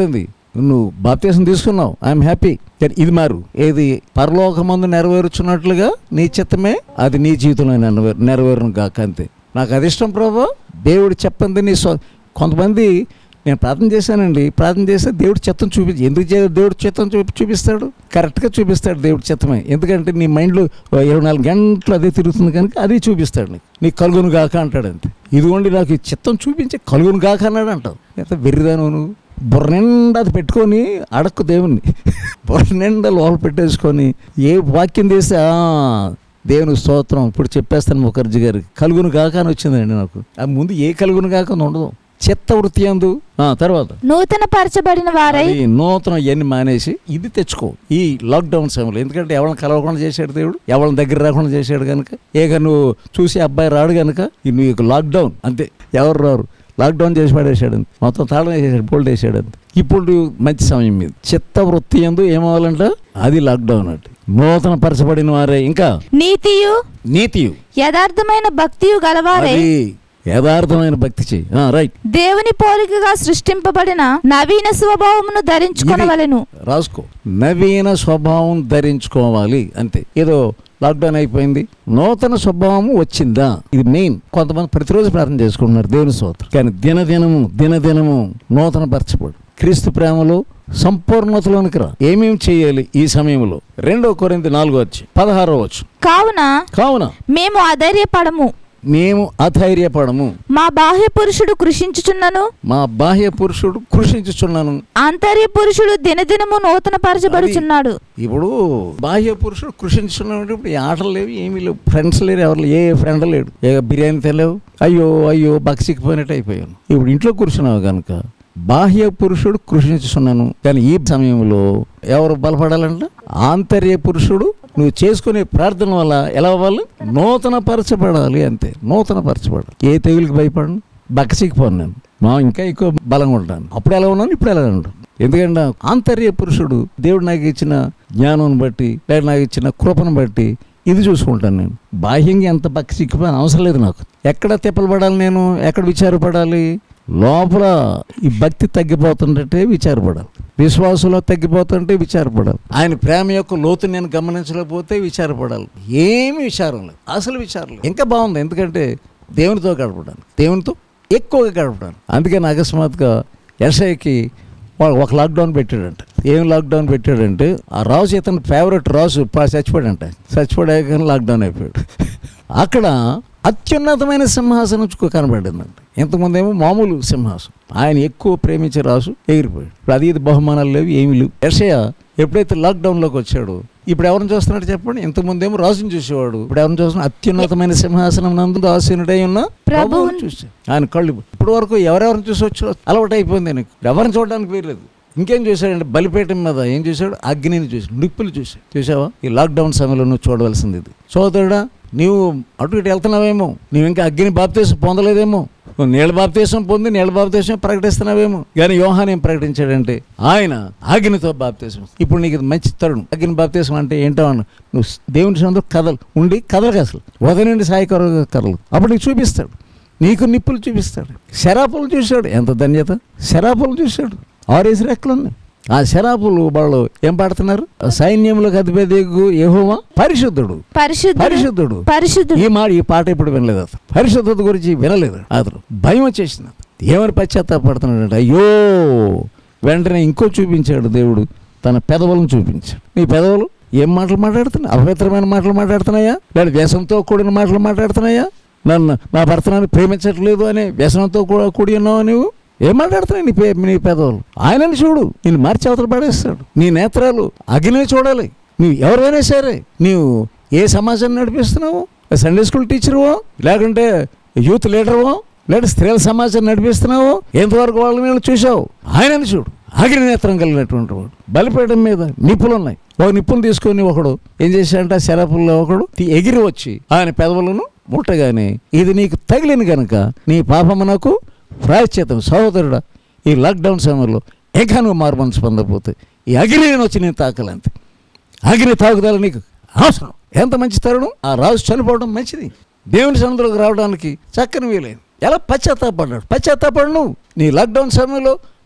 నువ్వు బాప్తీసం తీసుకున్నావు ఐఎమ్ హ్యాపీ ఇది మారు ఏది పరలోకమందు నెరవేరుచున్నట్లుగా నీ చిత్తమే అది నీ జీవితంలో నెరవేరు నెరవేరును కాక అంతే నాకు అది ఇష్టం ప్రభా దేవుడు చెప్పింది నీ స్వ కొంతమంది నేను ప్రార్థన చేశానండి ప్రార్థన చేస్తే దేవుడు చిత్తం చూపించి ఎందుకు చే- దేవుడు చిత్తం చూపి చూపిస్తాడు కరెక్ట్గా చూపిస్తాడు దేవుడు చిత్తమే ఎందుకంటే నీ మైండ్లో ఇరవై నాలుగు గంటలు అదే తిరుగుతుంది కనుక అది చూపిస్తాడు నీకు నీకు కలుగును గాక అంటాడు అంతే ఇదిగోండి నాకు ఈ చిత్తం చూపించి కలుగును గాక అన్నాడు అంటావు ఎంత వెర్రిదాను నువ్వు బుర్ర నిండా అది పెట్టుకొని అడక్కు దేవుణ్ణి బుర్ర నిండా లోపల పెట్టేసుకొని ఏ వాక్యం చేస్తే "ఆ, దేవుని స్తోత్రం ఇప్పుడు చెప్పేస్తాను ముఖర్జీ గారికి కలుగును గాక అని వచ్చిందండి నాకు ఆ ముందు ఏ కలుగును గాక అని ఉండదు చిత్త వృత్తి అందు ఆ, తర్వాత నూతన పరచబడిన వారై అది నూతన ఇవన్నీ మానేసి ఇది తెచ్చుకో ఈ లాక్డౌన్ సమయంలో ఎందుకంటే ఎవరిని కలవకుండా చేశాడు దేవుడు ఎవరిని దగ్గర రాకుండా చేశాడు కనుక ఏక నువ్వు చూసి అబ్బాయి రాడు కనుక ఈ నీకు లాక్డౌన్ అంతే ఎవరు రారు లాక్డౌన్ చేసి పడేసాడు అంతే. మొత్తం తాళం వేసేసాడు బోల్డ్ వేసాడు అంతే ఇప్పుడు మంచి సమయం మీద చిత్త వృత్తి ఎందు ఏమవ్వాలంట అది లాక్డౌన్ అంటే నూతన పరచబడిన వారే ఇంకా నీతియు నీతియు యథార్థమైన భక్తియు గలవారై అది యథార్థమైన భక్తి చెయ్యి రైట్ దేవుని పోలికగా సృష్టింపబడిన నవీన స్వభావమును ధరించుకొనవలెను రాసుకో నవీన స్వభావం ధరించుకోవాలి అంతే ఏదో లాక్డౌన్ అయిపోయింది నూతన స్వభావం వచ్చిందా ఇది మెయిన్ కొంతమంది ప్రతిరోజు ప్రార్థన చేసుకుంటున్నారు దేవుని స్తోత్రం కానీ దినదినము దినదినము నూతన పరచబడు క్రీస్తు ప్రేమలో సంపూర్ణతలోనికి రా ఏమేం చేయాలి ఈ సమయంలో రెండో కొరింది నాలుగో వచ్చి పదహారో వచ్చు కావున కావున మేము అధైర్యపడము మేము అధైర్యపడము మా బాహ్య పురుషుడు కృషించుచున్నను మా బాహ్య పురుషుడు కృషించుచున్నాను ఆంతర్య పురుషుడు దినదినము నూతన పరచబడుచున్నాడు ఇప్పుడు బాహ్య పురుషుడు కృషించుకున్నప్పుడు ఇప్పుడు ఈ ఆటలు లేవు ఏమీ లేవు ఫ్రెండ్స్ లేరు ఎవరు లేరు. ఏ ఫ్రెండ్ లేడు ఏ బిర్యానీ తెలేవు అయ్యో అయ్యో బక్సిక్కిపోయినట్టు అయిపోయాను ఇప్పుడు ఇంట్లో కూర్చున్నావు కనుక బాహ్య పురుషుడు కృషించుతున్నాను కానీ ఈ సమయంలో ఎవరు బలపడాలంట ఆంతర్య పురుషుడు నువ్వు చేసుకునే ప్రార్థన వల్ల ఎలా అవ్వాలి నూతన పరచబడాలి అంతే నూతన పరచబడాలి ఏ తెగులకి భయపడను బక్కసిక్కిపోను నేను మా ఇంకా ఎక్కువ బలంగా ఉంటాను అప్పుడు ఎలా ఉన్నాను ఇప్పుడు ఎలా ఉంటాను ఎందుకంటే ఆంతర్య పురుషుడు దేవుడు నాకు ఇచ్చిన జ్ఞానం బట్టి లేదా నాకు ఇచ్చిన కృపను బట్టి ఇది చూసుకుంటాను నేను బాహ్యంగా ఎంత పక్క సిక్కిపోయిన అవసరం లేదు నాకు ఎక్కడ తిప్పలు పడాలి నేను ఎక్కడ విచారపడాలి లోపల ఈ భక్తి తగ్గిపోతుంటే విచారపడాలి విశ్వాసంలో తగ్గిపోతుంటే విచారపడాలి ఆయన ప్రేమ యొక్క లోతు నేను గమనించలేకపోతే విచారపడాలి ఏమి విచారం లేదు అసలు విచారం లేదు ఇంకా బాగుంది ఎందుకంటే దేవునితో గడపడానికి దేవునితో ఎక్కువగా గడపడానికి అందుకని అకస్మాత్తుగా ఎస్ఐకి వాడు ఒక లాక్డౌన్ పెట్టాడంట ఏం లాక్డౌన్ పెట్టాడంటే ఆ రాజు ఇతని ఫేవరెట్ రాజు పా- చచ్చిపోయాడంట చచ్చిపోయాక లాక్డౌన్ అయిపోయాడు అక్కడ అత్యున్నతమైన సింహాసనం చూ- కనబడిందంట ఇంతకుముందు ఏమో మామూలు సింహాసనం ఆయన ఎక్కువ ప్రేమించే రాజు ఎగిరిపోయాడు ఇప్పుడు అది ఇది బహుమానాలు లేవు ఏమీ లేవు యెషయా ఎప్పుడైతే లాక్డౌన్లోకి వచ్చాడో ఇప్పుడు ఎవరిని చూస్తున్నాడు చెప్పండి ఇంతకుముందు ఏమో రాజుని చూసేవాడు ఇప్పుడు ఎవరిని చూస్తున్నా అత్యున్నతమైన సింహాసనం నందు ఆసీనుడై ఉన్న ప్రభువుని చూసి ఆయన కళ్ళు ఇప్పుడు వరకు ఎవరెవరిని చూసి వచ్చాడో అలవాటు అయిపోయింది నీకు ఎవరిని చూడడానికి వేయలేదు ఇంకేం చూశాడంటే బలిపేట మీద ఏం చూశాడు అగ్నిని చూశాడు నిప్పులు చూశాడు చూసావా ఈ లాక్డౌన్ సమయంలో నువ్వు చూడవలసింది ఇది సోదరుడా నీవు అటు ఇటు వెళ్తున్నావేమో నీవు ఇంకా అగ్ని బాప్తీసం పొందలేదేమో నువ్వు నీళ్ళ బాప్తీసం పొంది నీళ్ళ బాప్తీసం ప్రకటిస్తున్నావేమో కానీ యోహాన్ ఏం ప్రకటించాడంటే ఆయన అగ్నితో బాప్తీసం ఇప్పుడు నీకు ఇది మంచి తరుణం అగ్ని బాప్తీసం అంటే ఏంటో అన్న నువ్వు దేవుని సందు కథలు ఉండి కథలకు అసలు ఉదయం నుండి సాయకర కథలు అప్పుడు నీకు చూపిస్తాడు నీకు నిప్పులు చూపిస్తాడు శరాపులు చూశాడు ఎంత ధన్యత శరాపులు చూశాడు ఆరేసి రెక్కలు ఉన్నాయి ఆ శరాపులు వాళ్ళు ఏం పాడుతున్నారు సైన్యములకు అధిపతికు యెహోవా పరిశుద్ధుడు పరిశుద్ధుడు పరిశుద్ధుడు పరిశుద్ధుడు ఈ మాట ఈ పాట ఇప్పుడు వినలేదు అతను పరిశుద్ధత గురించి వినలేదు అతను భయం వచ్చేసింది అతను. ఏమని పశ్చాత్తాపడుతున్నాడంటే అయ్యో వెంటనే ఇంకో చూపించాడు దేవుడు తన పెదవులను చూపించాడు నీ పెదవులు ఏం మాటలు మాట్లాడుతున్నాయి అపవిత్రమైన మాటలు మాట్లాడుతున్నాయా లేదా వ్యసనంతో కూడిన మాటలు మాట్లాడుతున్నాయా నన్ను నా భర్త నన్ను ప్రేమించట్లేదు అనే వ్యసనంతో కూడా కూడి ఉన్నావు నువ్వు ఏం మాట్లాడుతున్నాయి నీ పే నీ పెదవులు ఆయనని చూడు నేను మార్చి అవతల పడేస్తాడు నీ నేత్రాలు అగ్ని చూడాలి నువ్వు ఎవరైనా సరే నీవు ఏ సమాజాన్ని నడిపిస్తున్నావు సండే స్కూల్ టీచరువో లేకుంటే యూత్ లీడర్వో లేదా స్త్రీల సమాజం నడిపిస్తున్నావు ఎంతవరకు వాళ్ళని వీళ్ళు చూసావు ఆయనని చూడు అగ్ని నేత్రం కలిగినటువంటి వాడు బలిపీఠం మీద నిప్పులు ఉన్నాయి ఒక నిప్పులు తీసుకొని ఒకడు ఏం చేశాడంటే ఆ శరపుల్లో ఒకడు తీ- ఎగిరి వచ్చి ఆయన పెదవులను ముట్టగానే ఇది నీకు తగిలిన గనుక నీ పాపమునకు ప్రాయశ్చితం సహోదరుడా ఈ లాక్డౌన్ సమయంలో ఇంకా నువ్వు మారు మనసు పొందకపోతే ఈ అగ్ని వచ్చి నేను తాకాలంతే అగ్ని తాగుదల నీకు అవసరం ఎంత మంచి తరుణం ఆ రాజు చనిపోవడం మంచిది దేవుని సముద్రంలోకి రావడానికి చక్కని వీలైంది ఎలా పశ్చాత్తాపడ్డాడు పశ్చాత్తాపడు నువ్వు నీ లాక్డౌన్ సమయంలో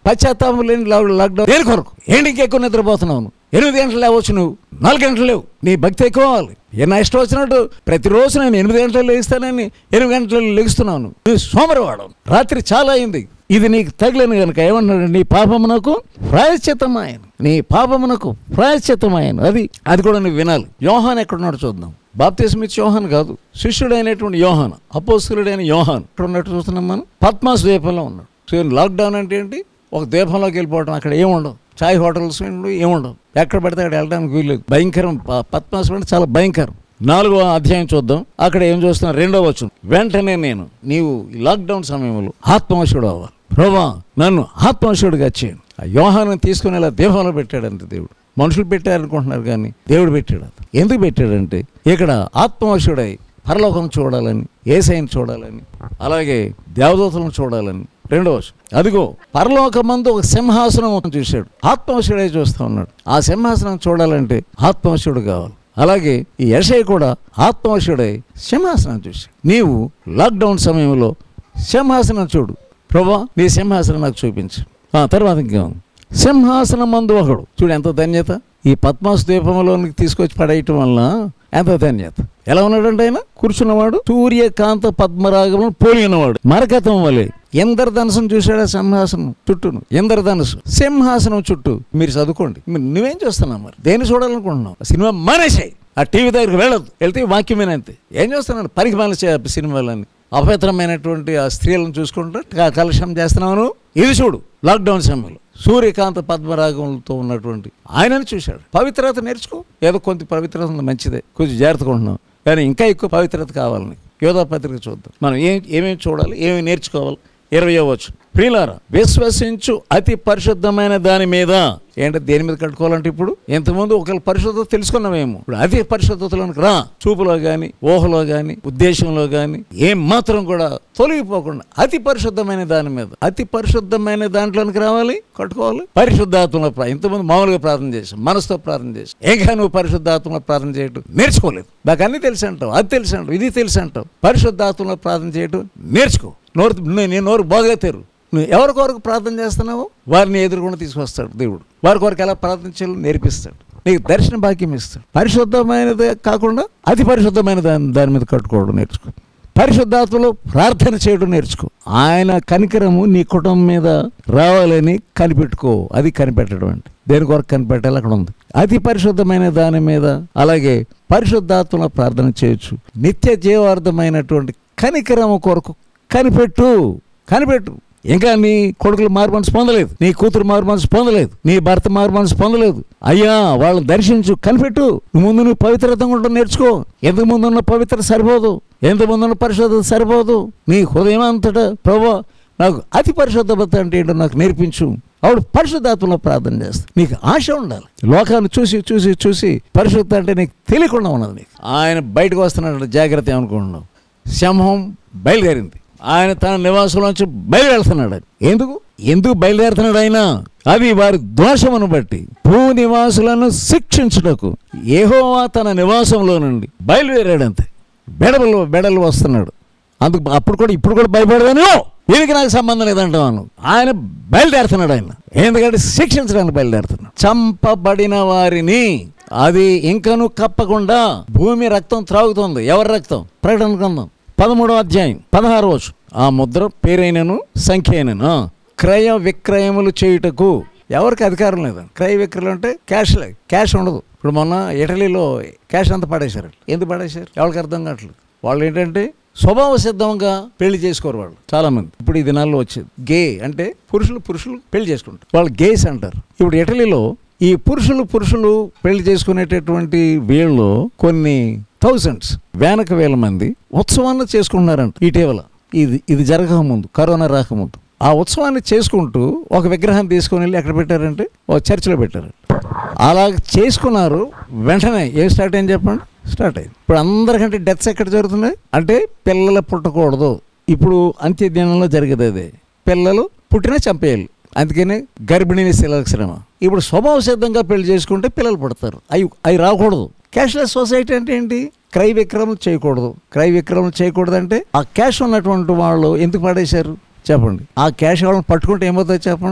పశ్చాత్తాపం లేని లాక్- లాక్డౌన్ దేని కొరకు ఏంటి ఇంకెక్కువ నిద్రపోతున్నావు నువ్వు? ఎనిమిది గంటలు లేవచ్చు నువ్వు నాలుగు గంటలు లేవు నీ భక్తి ఎక్కువ అవ్వాలి ఏ నా ఇష్టం వచ్చినట్టు ప్రతిరోజు నేను ఎనిమిది గంటలు లేస్తానని ఎనిమిది గంటలు లెగుస్తున్నాను నువ్వు సోమరవాడు రాత్రి చాలా అయింది ఇది నీకు తగిలిన కనుక ఏమన్నాడు నీ పాపమునకు ప్రాయశ్చిత్తమాయను నీ పాపమునకు ప్రాయశ్చిత్తమాయను అది అది కూడా నువ్వు వినాలి యోహాన్ ఎక్కడున్నాడు చూద్దాం బాప్తిసం ఇచ్చి యోహాన్ కాదు శిష్యుడైనటువంటి యోహాన్ అపోస్తులుడైన యోహాన్ ఇక్కడ ఉన్నట్టు చూస్తున్నాం మనం పద్మాస్ ద్వీపంలో ఉన్నాడు సో లాక్డౌన్ అంటే ఏంటి ఒక ద్వీపంలోకి వెళ్ళిపోవడం అక్కడ ఏముండవు చాయ్ హోటల్స్ ఉండవు ఏముండవు ఎక్కడ పడితే అక్కడ వెళ్ళడానికి వీల్లేదు భయంకరం ప- పద్మాసం అంటే చాలా భయంకరం నాలుగో అధ్యాయం చూద్దాం అక్కడ ఏం చూస్తున్నా రెండో వచ్చు వెంటనే నేను నీవు ఈ లాక్డౌన్ సమయంలో ఆత్మవశుడు అవ్వాలి ప్రభా నన్ను ఆత్మవశుడిగా చేయండి ఆ యోహాను తీసుకుని ఇలా దీపంలో పెట్టాడంటే దేవుడు మనుషులు పెట్టారనుకుంటున్నారు కానీ దేవుడు పెట్టాడు అది. ఎందుకు పెట్టాడంటే ఇక్కడ ఆత్మవశుడై పరలోకం చూడాలని ఏసైని చూడాలని అలాగే దేవదూతలను చూడాలని రెండవ వచనం. అదిగో పరలోకమందు ఒక సింహాసనం చూశాడు ఆత్మవశుడై చూస్తూ ఉన్నాడు ఆ సింహాసనం చూడాలంటే ఆత్మవశుడు కావాలి అలాగే ఈ యశయ్ కూడా ఆత్మవశుడై సింహాసనం చూశాడు నీవు లాక్డౌన్ సమయంలో సింహాసనం చూడు ప్రభా నీ సింహాసనం నాకు చూపించు ఆ తర్వాత ఇంకా సింహాసనం మందు ఒకడు చూడు ఎంత ధన్యత ఈ పద్మాసు ద్వీపంలోనికి తీసుకొచ్చి పడేయటం వల్ల ఎంత ధన్యత ఎలా ఉన్నాడంటే ఆయన కూర్చున్నవాడు సూర్యకాంత పద్మరాగములను పోలినవాడు మరకతం వలె ఇంద్రధనుసును చూశాడు ఆ సింహాసనం చుట్టూను ఇంద్రధనుసు సింహాసనం చుట్టూ మీరు చదువుకోండి మీరు నువ్వేం చూస్తున్నావు మరి దేన్ని చూడాలనుకుంటున్నావు ఆ సినిమా మానేసాయి ఆ టీవీ దగ్గరికి వెళ్ళదు వెళ్తే వాక్యం వినంతే ఏం చేస్తున్నాను పనికి మాల సినిమాలన్నీ అపవిత్రమైనటువంటి ఆ స్త్రీలను చూసుకుంటూ క- కలుషం చేస్తున్నాను ఇది చూడు లాక్డౌన్ సమయంలో సూర్యకాంత పద్మరాగంతో ఉన్నటువంటి ఆయనను చూశాడు పవిత్రత నేర్చుకో ఏదో కొంత పవిత్రత ఉంది, మంచిదే కొంచెం జాగ్రత్తగా ఉంటున్నాం కానీ ఇంకా ఎక్కువ పవిత్రత కావాలి నీకు యోధా పత్రిక చూద్దాం మనం ఏం ఏమేమి చూడాలి ఏమేమి నేర్చుకోవాలి ఇరవై వచ్చు ప్రియులారా విశ్వసించు అతి పరిశుద్ధమైన దాని మీద ఏంటి దేని మీద కట్టుకోవాలంటే ఇప్పుడు ఇంతకుముందు ఒకళ్ళ పరిశుద్ధత తెలుసుకున్నామేమో ఇప్పుడు అతి పరిశుద్ధతలోనికి రా చూపులో గాని ఊహలో గాని ఉద్దేశంలో గాని ఏం మాత్రం కూడా తొలగిపోకుండా అతి పరిశుద్ధమైన దాని మీద అతి పరిశుద్ధమైన దాంట్లోనికి రావాలి కట్టుకోవాలి పరిశుద్ధాత్మలో ప్రా- ఇంతకుముందు మామూలుగా ప్రార్థన చేసాం మనసుతో ప్రార్థన చేసాం ఇంకా నువ్వు పరిశుద్ధాత్మలో ప్రార్థన చేయటం నేర్చుకోలేదు నాకు అన్ని తెలుసు అంటావు అది తెలుసు అంటావు ఇది తెలుసు అంటావు పరిశుద్ధాత్మలో ప్రార్థన చేయటం నేర్చుకో నోరు నే- నేను నోరు బాగా తెరు నువ్వు ఎవరి కొరకు ప్రార్థన చేస్తున్నావో వారిని ఎదురుకుండా తీసుకొస్తాడు దేవుడు వారి కొరకు ఎలా ప్రార్థన చేయాలో నేర్పిస్తాడు నీకు దర్శన భాగ్యం ఇస్తాడు పరిశుద్ధమైనదే కాకుండా అతి పరిశుద్ధమైన దాని దాని మీద కట్టుకోవడం నేర్చుకో పరిశుద్ధాత్మలో ప్రార్థన చేయడం నేర్చుకో ఆయన కనికరము నీ కుటుంబం మీద రావాలని కనిపెట్టుకో అది కనిపెట్టడం అంటే దేని కొరకు కనిపెట్టాలి అక్కడ ఉంది అతి పరిశుద్ధమైన దాని మీద అలాగే పరిశుద్ధాత్మలో ప్రార్థన చేయొచ్చు నిత్య జీవార్థమైనటువంటి కనికరము కొరకు కనిపెట్టు కనిపెట్టు ఇంకా నీ కొడుకులు మారు మనసు పొందలేదు నీ కూతురు మారు మనసు పొందలేదు నీ భర్త మారు మనసు పొందలేదు అయ్యా వాళ్ళని దర్శించు కనిపెట్టు నువ్వు ముందు నువ్వు పవిత్రత ఉండడం నేర్చుకో ఎంత ముందు ఉన్న పవిత్రత సరిపోదు ఎంత ముందు ఉన్న పరిశుద్ధత సరిపోదు నీ హృదయం అంతటా ప్రభా నాకు అతి పరిశుద్ధత అంటే ఏంటో నాకు నేర్పించు ఆవిడ పరిశుద్ధాత్మలో ప్రార్థన చేస్తా నీకు ఆశ ఉండాలి లోకాన్ని చూసి చూసి చూసి పరిశుద్ధ అంటే నీకు తెలియకుండా ఉన్నది నీకు ఆయన బయటకు వస్తున్నాడు జాగ్రత్త ఏమనుకుంటున్నావు సింహం బయలుదేరింది ఆయన తన నివాసంలోంచి బయలుదేరుతున్నాడు ఆయన. ఎందుకు ఎందుకు బయలుదేరుతున్నాడు ఆయన అది వారి దోషమును బట్టి భూ నివాసులను శిక్షించుటకు ఏహోవా తన నివాసంలో నుండి బయలుదేరాడంతే బెడలు బెడలు వస్తున్నాడు అందుకు అప్పుడు కూడా ఇప్పుడు కూడా భయపడదాను దీనికి నాకు సంబంధం లేదంటాను ఆయన బయలుదేరుతున్నాడు ఆయన ఎందుకంటే శిక్షించడానికి బయలుదేరుతున్నాడు చంపబడిన వారిని అది ఇంకను కప్పకుండా భూమి రక్తం త్రాగుతుంది ఎవరి రక్తం ప్రకటన గ్రంథం పదమూడవ అధ్యాయం పదహారు రోజు ఆ ముద్ర పేరైనను సంఖ్య అయినను క్రయ విక్రయములు చేయుటకు ఎవరికి అధికారం లేదు క్రయ విక్రయం అంటే క్యాష్ లేదు క్యాష్ ఉండదు ఇప్పుడు మొన్న ఇటలీలో క్యాష్ అంతా పడేశారు ఎందుకు పడేశారు ఎవరికి అర్థం కావట్లేదు వాళ్ళు ఏంటంటే స్వభావ సిద్ధంగా పెళ్లి చేసుకోరు వాళ్ళు చాలా మంది ఇప్పుడు ఈ దినాల్లో వచ్చేది గే అంటే పురుషులు పురుషులు పెళ్లి చేసుకుంటారు వాళ్ళు గేస్ అంటారు ఇప్పుడు ఇటలీలో ఈ పురుషులు పురుషులు పెళ్లి చేసుకునేటటువంటి వీళ్ళు కొన్ని థౌజండ్స్ వేనక వేల మంది ఉత్సవాన్ని చేసుకుంటున్నారంట ఇటీవల ఇది ఇది జరగక ముందు కరోనా రాకముందు ఆ ఉత్సవాన్ని చేసుకుంటూ ఒక విగ్రహం తీసుకొని వెళ్ళి ఎక్కడ పెట్టారంటే ఒక చర్చిలో పెట్టారు అలా చేసుకున్నారు వెంటనే ఏం స్టార్ట్ అయింది చెప్పండి స్టార్ట్ అయింది ఇప్పుడు అందరికంటే డెత్స్ ఎక్కడ జరుగుతున్నాయి అంటే పిల్లలు పుట్టకూడదు ఇప్పుడు అంత్య దినంలో జరిగేది అదే పిల్లలు పుట్టినా చంపేయాలి అందుకనే గర్భిణీని శిలక్షరమ ఇప్పుడు స్వభావ సిద్ధంగా పెళ్లి చేసుకుంటే పిల్లలు పుడతారు అవి అవి రాకూడదు క్యాష్లెస్ సొసైటీ అంటే ఏంటి క్రయ విక్రమలు చేయకూడదు క్రయ విక్రమలు చేయకూడదు అంటే ఆ క్యాష్ ఉన్నటువంటి వాళ్ళు ఎందుకు పడేశారు చెప్పండి ఆ క్యాష్ వాళ్ళని పట్టుకుంటే ఏమవుతుంది చెప్పండి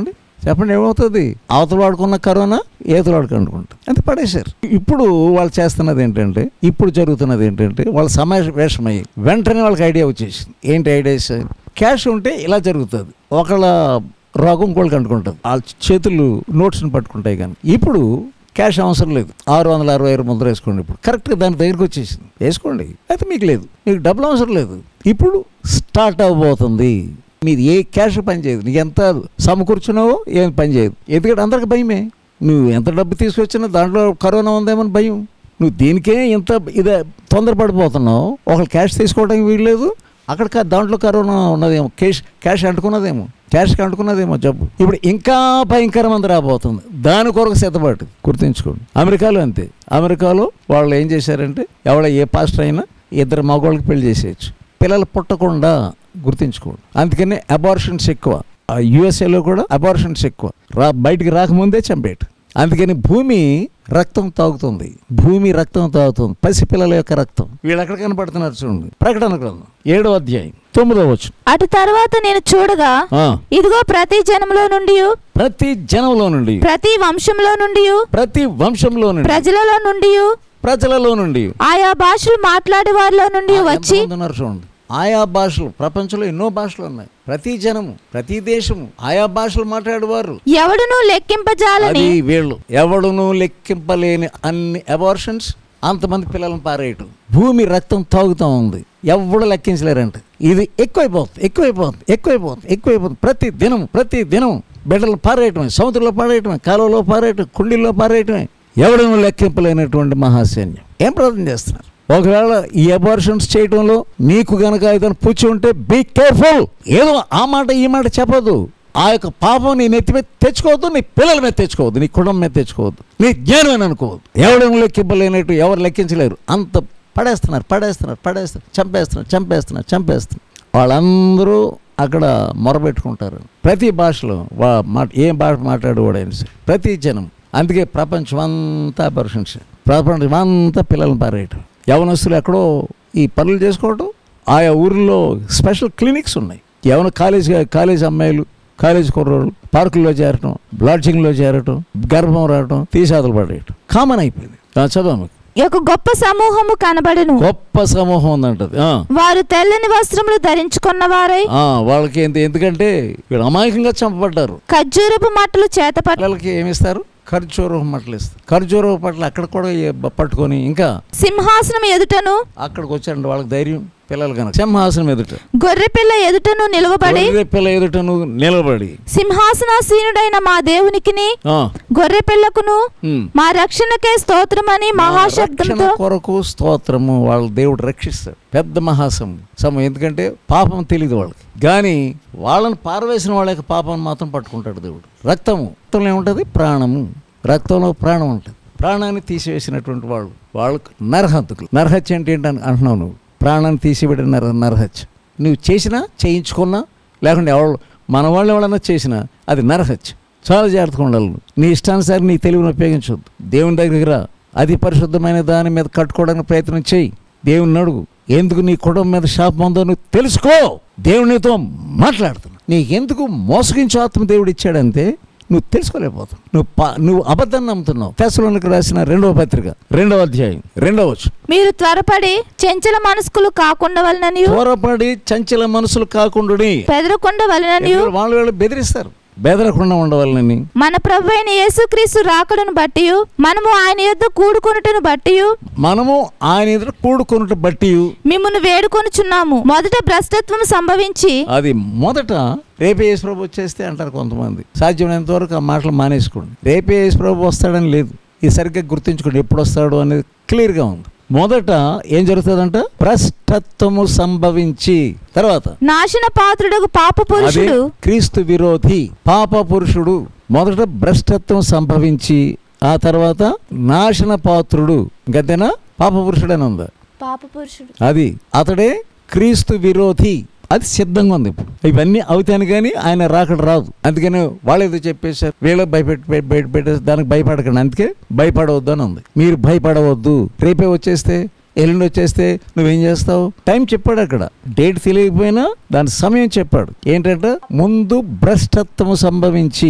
చెప్పండి ఏమవుతుంది అవతల వాడుకున్న కరోనా ఏతల వాడుకు అంటుకుంటుంది అంతే పడేశారు ఇప్పుడు వాళ్ళు చేస్తున్నది ఏంటంటే ఇప్పుడు జరుగుతున్నది ఏంటంటే వాళ్ళ సమావేశమై వెంటనే వాళ్ళకి ఐడియా వచ్చేసింది ఏంటి ఐడియాస్ క్యాష్ ఉంటే ఇలా జరుగుతుంది ఒకళ్ళ రోగం ఇంకోళ్ళకి అంటుకుంటుంది వాళ్ళ చేతులు నోట్స్ని పట్టుకుంటాయి కానీ ఇప్పుడు క్యాష్ అవసరం లేదు ఆరు వందల అరవై ఆరు ముద్ర వేసుకోండి ఇప్పుడు కరెక్ట్గా దాని దగ్గరికి వచ్చేసింది వేసుకోండి అయితే మీకు లేదు మీకు డబ్బులు అవసరం లేదు ఇప్పుడు స్టార్ట్ అవ్వబోతుంది నీది ఏ క్యాష్ పని చేయదు నీకు ఎంత సమకూర్చున్నావో ఏం పని చేయదు ఎందుకంటే అందరికి భయమే నువ్వు ఎంత డబ్బు తీసుకొచ్చినా దాంట్లో కరోనా ఉందేమని భయం నువ్వు దీనికే ఇంత ఇదే తొందరపడిపోతున్నావు ఒకళ్ళు క్యాష్ తీసుకోవడానికి వీల్లేదు అక్కడ కా- దాంట్లో కరోనా ఉన్నదేమో క్యాష్ క్యాష్ అంటుకున్నదేమో క్యాష్కి అంటుకున్నదేమో జబ్బు ఇప్పుడు ఇంకా భయంకరమంది రాబోతుంది దాని కొరకు సిద్ధపడి గుర్తుంచుకోండి అమెరికాలో అంతే అమెరికాలో వాళ్ళు ఏం చేశారంటే ఎవడ ఏ పాస్టర్ అయినా ఇద్దరు మగవాళ్ళకి పెళ్లి చేసేయచ్చు పిల్లలు పుట్టకుండా గుర్తుంచుకోండి అందుకని అబార్షన్స్ ఎక్కువ ఆ యుఎస్ఏలో కూడా అబార్షన్స్ ఎక్కువ రా బయటికి రాకముందే చంపేట అందుకని భూమి రక్తం తాగుతుంది భూమి రక్తం తాగుతుంది పసిపిల్లల యొక్క రక్తం వీళ్ళు ఎక్కడ కనపడుతున్నారు చూడండి ప్రకటన గ్రంథం ఏడో అధ్యాయం తొమ్మిదో వచ్చు అటు తర్వాత నేను చూడగా ఇదిగో ప్రతి జనములో నుండి ప్రతి జనంలో నుండి ప్రతి వంశంలో నుండి ప్రతి వంశంలో నుండి ప్రజలలో నుండి ప్రజలలో నుండి ఆయా భాషలు మాట్లాడే వారిలో నుండి ఆ, వచ్చి ఎంతమంది ఉన్నారు చూడండి ఆయా భాషలు ప్రపంచంలో ఎన్నో భాషలు ఉన్నాయి ప్రతి జనము ప్రతి దేశము ఆయా భాషలు మాట్లాడేవారు ఎవడును లెక్కింపజాలని అది వీళ్ళు ఎవడును లెక్కింపలేని అన్ని అబార్షన్స్ అంతమంది పిల్లలను పారేయటం భూమి రక్తం తాగుతూ ఉంది ఎవడు లెక్కించలేరంట ఇది ఎక్కువైపోతుంది ఎక్కువైపోతుంది ఎక్కువైపోతుంది ఎక్కువైపోతుంది ప్రతి దినం ప్రతి దినం బిడ్డలు పారేయటమే సముద్రంలో పారేయటమే కాలువలో పారేయటం కుండీల్లో పారేయటమే ఎవడను లెక్కింపలేనటువంటి మహాసైన్యం ఏం ప్రార్థన చేస్తున్నారు ఒకవేళ ఈ అబార్షన్స్ చేయడంలో నీకు గనక ఏదైనా పుచ్చి ఉంటే బీ కేర్ఫుల్ ఏదో ఆ మాట ఈ మాట చెప్పదు ఆ యొక్క పాపం నీ నెత్తి మీద తెచ్చుకోవద్దు నీ పిల్లల మీద తెచ్చుకోవద్దు నీ కుటుంబం మీద తెచ్చుకోవద్దు నీ జ్ఞానం అని అనుకోవద్దు ఎవడేమో లెక్కింపలేనట్టు ఎవరు లెక్కించలేరు అంత పడేస్తున్నారు పడేస్తున్నారు పడేస్తున్నారు చంపేస్తున్నారు చంపేస్తున్నారు చంపేస్తున్నారు వాళ్ళందరూ అక్కడ మొరబెట్టుకుంటారు ప్రతి భాషలో వా మాట ఏం భాష మాట్లాడేవాడైనా సరే ప్రతి జనం అందుకే ప్రపంచం అంతా పర్షన్స్ ప్రపంచం అంతా పిల్లల్ని పారేయటం యవనస్తులు ఎక్కడో ఈ పనులు చేసుకోవటం ఆయా ఊర్లో స్పెషల్ క్లినిక్స్ ఉన్నాయి యవన కాలేజ్ కాలేజ్ అమ్మాయిలు కాలేజ్ కుర్రోళ్ళు పార్కుల్లో చేరటం లాడ్జింగ్లో చేరటం గర్భం రావటం తీసాదలు పడేయటం కామన్ అయిపోయింది ఆ, చదవ మీకు ఒక గొప్ప సమూహము కనబడును గొప్ప సమూహం ఉందంటది ఆ. వారు తెల్లని వస్త్రములు ధరించుకున్న వారై ఆ, వాళ్ళకి ఎంత ఎందుకంటే వీళ్ళు అమాయకంగా చంపబడ్డారు ఖర్జూరపు మట్టలు చేతపట్ట పిల్లలకి ఏమిస్తారు ఖర్జూరం మట్టలు ఇస్తారు ఖర్జూరం పట్ల అక్కడ కూడా ఏ- పట్టుకొని ఇంకా సింహాసనం ఎదుటను అక్కడికి వచ్చారండి వాళ్ళకి ధైర్యం పిల్లలు కనుక సింహాసనం ఎదుట గొర్రె పిల్ల ఎదుటను నిలువబడి గొర్రె పిల్ల ఎదుట నువ్వు నిలబడి సింహాసనాసీనుడైన మా దేవునికిని ఆ, గొర్రె పిల్లకు ఉమ్. మా రక్షణకే స్తోత్రమని రక్షణ మహాశబ్దంతో కొరకు స్తోత్రము వాళ్ళ దేవుడు రక్షిస్తాడు పెద్ద మహాసం సమం ఎందుకంటే పాపం తెలియదు వాళ్ళకి కానీ వాళ్ళని పారవేసిన వాళ్ళ యొక్క పాపం మాత్రం పట్టుకుంటాడు దేవుడు రక్తము రక్తంలో ఏముంటుంది ప్రాణము రక్తంలో ప్రాణం ఉంటుంది ప్రాణాన్ని తీసివేసినటువంటి వాళ్ళు వాళ్ళకు నరహంతకులు నరహత్య అంటే ఏంటని అంటున్నావు నువ్వు ప్రాణాన్ని తీసివేయడం నర నరహత్య నువ్వు చేసినా చేయించుకున్నా లేకుంటే ఎవరు మన వాళ్ళు ఎవరన్నా చేసినా అది నరహత్య చాలా జాగ్రత్తగా ఉండాలి నువ్వు. నీ ఇష్టానుసారి నీ తెలివిని ఉపయోగించవద్దు దేవుని దగ్గరికి రా అది పరిశుద్ధమైన దాని మీద కట్టుకోవడానికి ప్రయత్నం చేయి దేవుని అడుగు ఎందుకు నీ కుటుంబం మీద శాపం ఉందో నువ్వు తెలుసుకో దేవునితో మాట్లాడుతున్నా నీకెందుకు మోసగించు ఆత్మ దేవుడు ఇచ్చాడంతే నువ్వు తెలుసుకోలేకపోతావు నువ్వు పా- నువ్వు అబద్ధం నమ్ముతున్నావు తెసలోనికి రాసిన రెండవ పత్రిక రెండవ అధ్యాయం రెండవ వచ్చు మీరు త్వరపడి చెంచల మనస్కులు కాకుండా వలనని త్వరపడి చంచల మనసులు కాకుండా పెదరకొండ వలనని వాళ్ళు వీళ్ళు బెదిరిస్తారు బెదరకుండా ఉండవాలని మన ప్రభు అయిన యేసుక్రీస్తు రాకడను బట్టి మనము ఆయన యొద్ద కూడుకొనుటను బట్టి మనము ఆయన ఎదుట కూడుకొనుట బట్టి మిమ్మల్ని వేడుకొనుచున్నాము మొదట భ్రష్టత్వం సంభవించి అది మొదట రేపే యేసు ప్రభు వచ్చేస్తే అంటారు కొంతమంది సాధ్యమైనంత వరకు ఆ మాటలు మానేసుకోండి రేపే యేసు ప్రభు వస్తాడని లేదు ఇది సరిగ్గా గుర్తుంచుకోండి ఎప్పుడు వస్తాడు అనేది క్లియర్గా ఉంది మొదట ఏం జరుగుతుందంట భ్రష్టత్వము సంభవించి తర్వాత నాశన పాత్రుడకు పాప అదే పురుషుడు క్రీస్తు విరోధి పాప పురుషుడు మొదట భ్రష్టత్వం సంభవించి ఆ తర్వాత నాశన పాత్రుడు గద్దెనా పాప పురుషుడు అని ఉందా పాప పురుషుడు అది అతడే క్రీస్తు విరోధి అది సిద్ధంగా ఉంది ఇప్పుడు ఇవన్నీ అవుతాను కానీ ఆయన రాకడ రాదు అందుకని వాళ్ళు ఏదో చెప్పేశారు వీళ్ళు భయపెట్టి బయ- బయట పెట్టేసి దానికి భయపడకండి అందుకే భయపడవద్దు అని ఉంది మీరు భయపడవద్దు రేపే వచ్చేస్తే ఎల్లుండి వచ్చేస్తే నువ్వేం చేస్తావు టైం చెప్పాడు అక్కడ డేట్ తెలియకపోయినా దాని సమయం చెప్పాడు ఏంటంటే ముందు భ్రష్టత్వము సంభవించి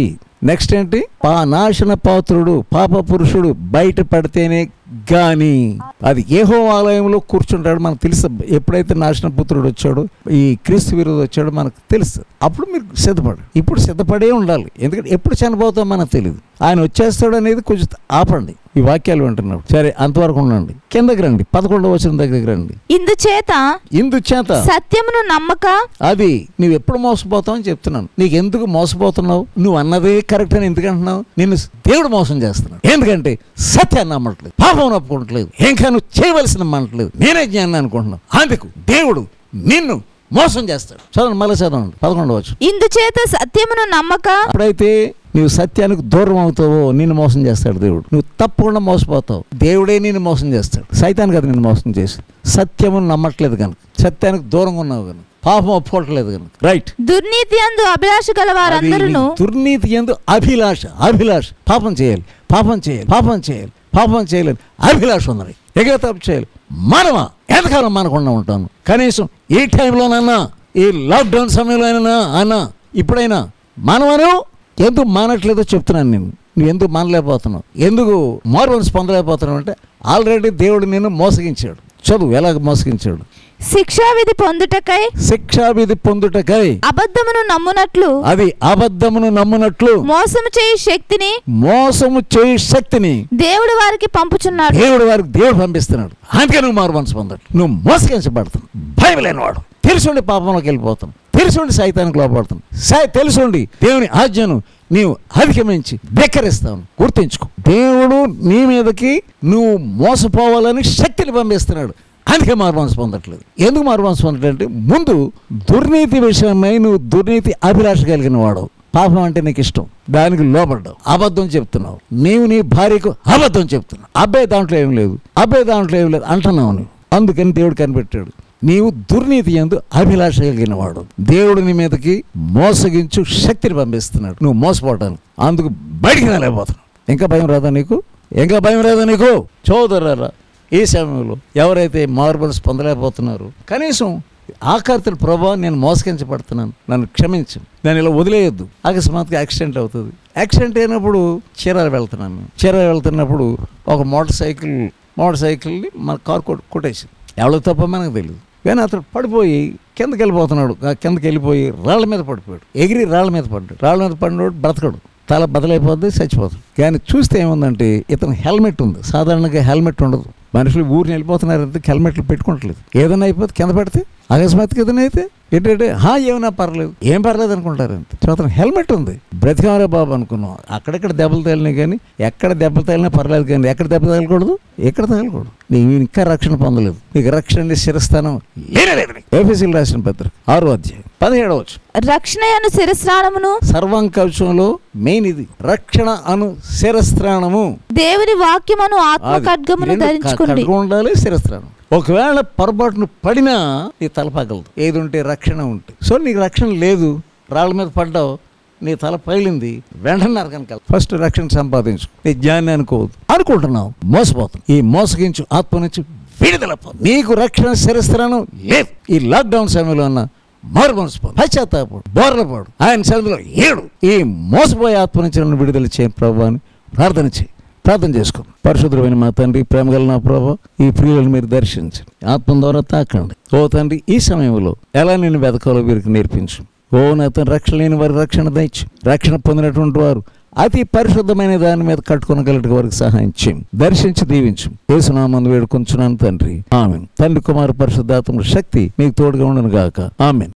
నెక్స్ట్ ఏంటి పా నాశన పాత్రుడు పాప పురుషుడు బయట పడితేనే గాని అది ఏహో ఆలయంలో కూర్చుంటాడు మనకు తెలుసు ఎప్పుడైతే నాశన పుత్రుడు వచ్చాడో ఈ క్రీస్తు విరోధి వచ్చాడో మనకు తెలుసు అప్పుడు మీరు సిద్ధపడు ఇప్పుడు సిద్ధపడే ఉండాలి ఎందుకంటే ఎప్పుడు చనిపోతాం మనకు తెలియదు ఆయన వచ్చేస్తాడు అనేది కొంచెం ఆపండి ఈ వాక్యాలు వింటున్నాడు సరే అంతవరకు ఉండండి కిందకి రండి పదకొండవ వచ్చిన దగ్గరికి రండి ఇందుచేత ఇందుచేత సత్యమును నమ్మక అది నువ్వు ఎప్పుడు మోసపోతావు అని చెప్తున్నాను నీకు ఎందుకు మోసపోతున్నావు నువ్వు అన్నదే కరెక్ట్ అని ఎందుకు అంటున్నావు నిన్ను దేవుడు మోసం చేస్తున్నాడు ఎందుకంటే సత్యాన్ని నమ్మట్లేదు పాపం ఒప్పుకోవట్లేదు ఇంకా నువ్వు చేయవలసిన మనట్లేదు నేనే జ్ఞానం అనుకుంటున్నావు అందుకు దేవుడు నిన్ను మోసం చేస్తాడు చదవండి మళ్ళీ చదవండి పదకొండవ వచ్చు ఇందుచేత సత్యమును నమ్మక అప్పుడైతే నువ్వు సత్యానికి దూరం అవుతావో నిన్ను మోసం చేస్తాడు దేవుడు నువ్వు తప్పకుండా మోసపోతావు దేవుడే నిన్ను మోసం చేస్తాడు సైతాన్ కదా నిన్ను మోసం చేసి సత్యము నమ్మట్లేదు కనుక సత్యానికి దూరంగా ఉన్నావు కనుక పాపం ఒప్పుకోవట్లేదు కనుక రైట్ దుర్నీతి అందు అభిలాష గల వారందరూ అది దుర్నీతి ఎందు అభిలాష అభిలాష పాపం చేయాలి పాపం చేయాలి పాపం చేయాలి పాపం చేయాలి అభిలాష ఉన్నది ఎగ తప్పు చేయాలి మనమా ఎంతకాలం మనకుండా ఉంటాను కనీసం ఈ టైంలోనన్నా ఈ లాక్డౌన్ సమయంలో అయినా అన్నా ఇప్పుడైనా మనమను ఎందుకు మానట్లేదో చెప్తున్నాను నేను నువ్వు ఎందుకు మానలేకపోతున్నావు ఎందుకు మార్వల్స్ పొందలేకపోతున్నావు అంటే ఆల్రెడీ దేవుడు నిన్ను మోసగించాడు చదువు ఎలాగ మోసగించాడు శిక్షావిధి పొందుటకై శిక్షావిధి పొందుటకై అబద్ధమును నమ్మునట్లు అది అబద్ధమును నమ్మునట్లు మోసము చేయి శక్తిని మోసము చేయి శక్తిని దేవుడు వారికి పంపుచున్నాడు దేవుడు వారికి దేవుడు పంపిస్తున్నాడు అందుకే నువ్వు మారు మనసు పొందడు నువ్వు మోసగించబడుతున్నావు భయం లేనివాడు తెలుసుండి పాపంలోకి వెళ్ళిపోతాం తెలుసుండి సైతానికి లోపడుతాం సై తెలుసుండి దేవుని ఆజ్ఞను నీవు అధిగమించి ధిక్కరిస్తావు గుర్తుంచుకో దేవుడు నీ మీదకి నువ్వు మోసపోవాలని శక్తిని పంపిస్తున్నాడు అందుకే మార్మాంస పొందట్లేదు ఎందుకు మార్మాంస పొందటంటే ముందు దుర్నీతి విషయమై నువ్వు దుర్నీతి అభిలాష కలిగిన వాడు పాపం అంటే నీకు ఇష్టం దానికి లోపడ్డావు అబద్ధం చెప్తున్నావు నీవు నీ భార్యకు అబద్ధం చెప్తున్నావు అబ్బాయి దాంట్లో ఏం లేదు అబ్బాయి దాంట్లో ఏం లేదు అంటున్నావు నువ్వు అందుకని దేవుడు కనిపెట్టాడు నీవు దుర్నీతి ఎందు అభిలాష కలిగిన వాడు దేవుడు నీ మీదకి మోసగించు శక్తిని పంపిస్తున్నాడు నువ్వు మోసపోవటానికి అందుకు బయటికి రాలేకపోతున్నావు ఇంకా భయం రాదా నీకు ఇంకా భయం రాదా నీకు చోదరారా ఈ సమయంలో ఎవరైతే మార్బల్స్ పొందలేకపోతున్నారు కనీసం ఆఖరితుడు ప్రభా నేను మోసగించబడుతున్నాను నన్ను క్షమించు నేను ఇలా వదిలేయొద్దు అకస్మాత్తుగా యాక్సిడెంట్ అవుతుంది యాక్సిడెంట్ అయినప్పుడు చీరాలు వెళ్తున్నాను చీరాలు వెళ్తున్నప్పుడు ఒక మోటార్ సైకిల్ మోటార్ సైకిల్ని మన కార్ కొట్ కొట్టేసింది ఎవరికి తప్ప మనకు తెలియదు కానీ అతడు పడిపోయి కిందకి వెళ్ళిపోతున్నాడు ఆ కిందకి వెళ్ళిపోయి రాళ్ళ మీద పడిపోయాడు ఎగిరి రాళ్ళ మీద పడ్డాడు రాళ్ళ మీద పడినోడు బ్రతకడు తల బదలైపోద్ది చచ్చిపోతుంది కానీ చూస్తే ఏముందంటే ఇతను హెల్మెట్ ఉంది సాధారణంగా హెల్మెట్ ఉండదు మనుషులు ఊరిని వెళ్ళిపోతున్నారు అంతే హెల్మెట్లు పెట్టుకోవట్లేదు ఏదైనా అయిపోతే కింద పెడితే అకస్మాత్తుగా ఏదైనా అయితే ఏంటంటే హా ఏమైనా పర్లేదు ఏం పర్లేదు అనుకుంటారు అంతే సో అతను హెల్మెట్ ఉంది బ్రతికామరా బాబు అనుకున్నాం అక్కడెక్కడ దెబ్బలు తగిలినాయి కానీ ఎక్కడ దెబ్బలు తగిలినా పర్లేదు కానీ ఎక్కడ దెబ్బ తగలకూడదు ఎక్కడ తగలకూడదు నీవు ఇంకా రక్షణ పొందలేదు నీకు రక్షణ అనేది శిరస్థానం లేనే లేదు నీకు. ఏపీసీలు రాసిన పత్రిక ఆరో అధ్యాయం పదిహేడవచ్చు రక్షణ అను శిరస్నానమును సర్వం కవచంలో మెయిన్ ఇది రక్షణ అను శిరస్త్రాణము దేవుని వాక్యమును ఆత్మ అది. ఖడ్గమును రెండు క- ధరించుకుని ఖడ్గం ఉండాలి శిరస్త్రాణం ఒకవేళ పొరపాటును పడినా నీ తల పగలదు ఏది ఉంటే రక్షణ ఉంటే సో నీకు రక్షణ లేదు రాళ్ళ మీద పడ్డావు నీ తల పగిలింది వెంటనే నరకనికి ఫస్ట్ రక్షణ సంపాదించు నీ జ్ఞాన్ని అనుకోవద్దు అనుకుంటున్నావు మోసపోతావు ఈ మోసగించు ఆత్మ నుంచి విడుదల పొందు. నీకు రక్షణ శిరస్త్రానం లేదు ఈ లాక్డౌన్ సమయంలో ఉన్న మారుమనసిపోడు పశ్చాత్తాపడు బోర్లపాడు ఆయన సన్నిధిలో ఏడు ఈ మోసపోయే ఆత్మ నుంచి నన్ను విడుదల చేయని ప్రభు అని ప్రార్థన చేయి ప్రార్థన చేసుకో పరిశుద్ధమైన మా తండ్రి ప్రేమగల నా ప్రభు ఈ ప్రియులను మీరు దర్శించండి ఆత్మ ద్వారా తాకండి ఓ తండ్రి ఈ సమయంలో ఎలా నేను వెతకాలో వీరికి నేర్పించు ఓ నా తండ్రి రక్షణ లేని వారి రక్షణ దయచు రక్షణ పొందినటువంటి వారు అతి పరిశుద్ధమైన దాని మీద కట్టుకోనగలటి వారికి సహాయం చేయం దర్శించి దీవించు యేసునామందు వేడుకొంచున్నాను తండ్రి ఆమెన్ తండ్రి కుమార పరిశుద్ధాత్మ శక్తి మీకు తోడుగా ఉండను గాక ఆమెన్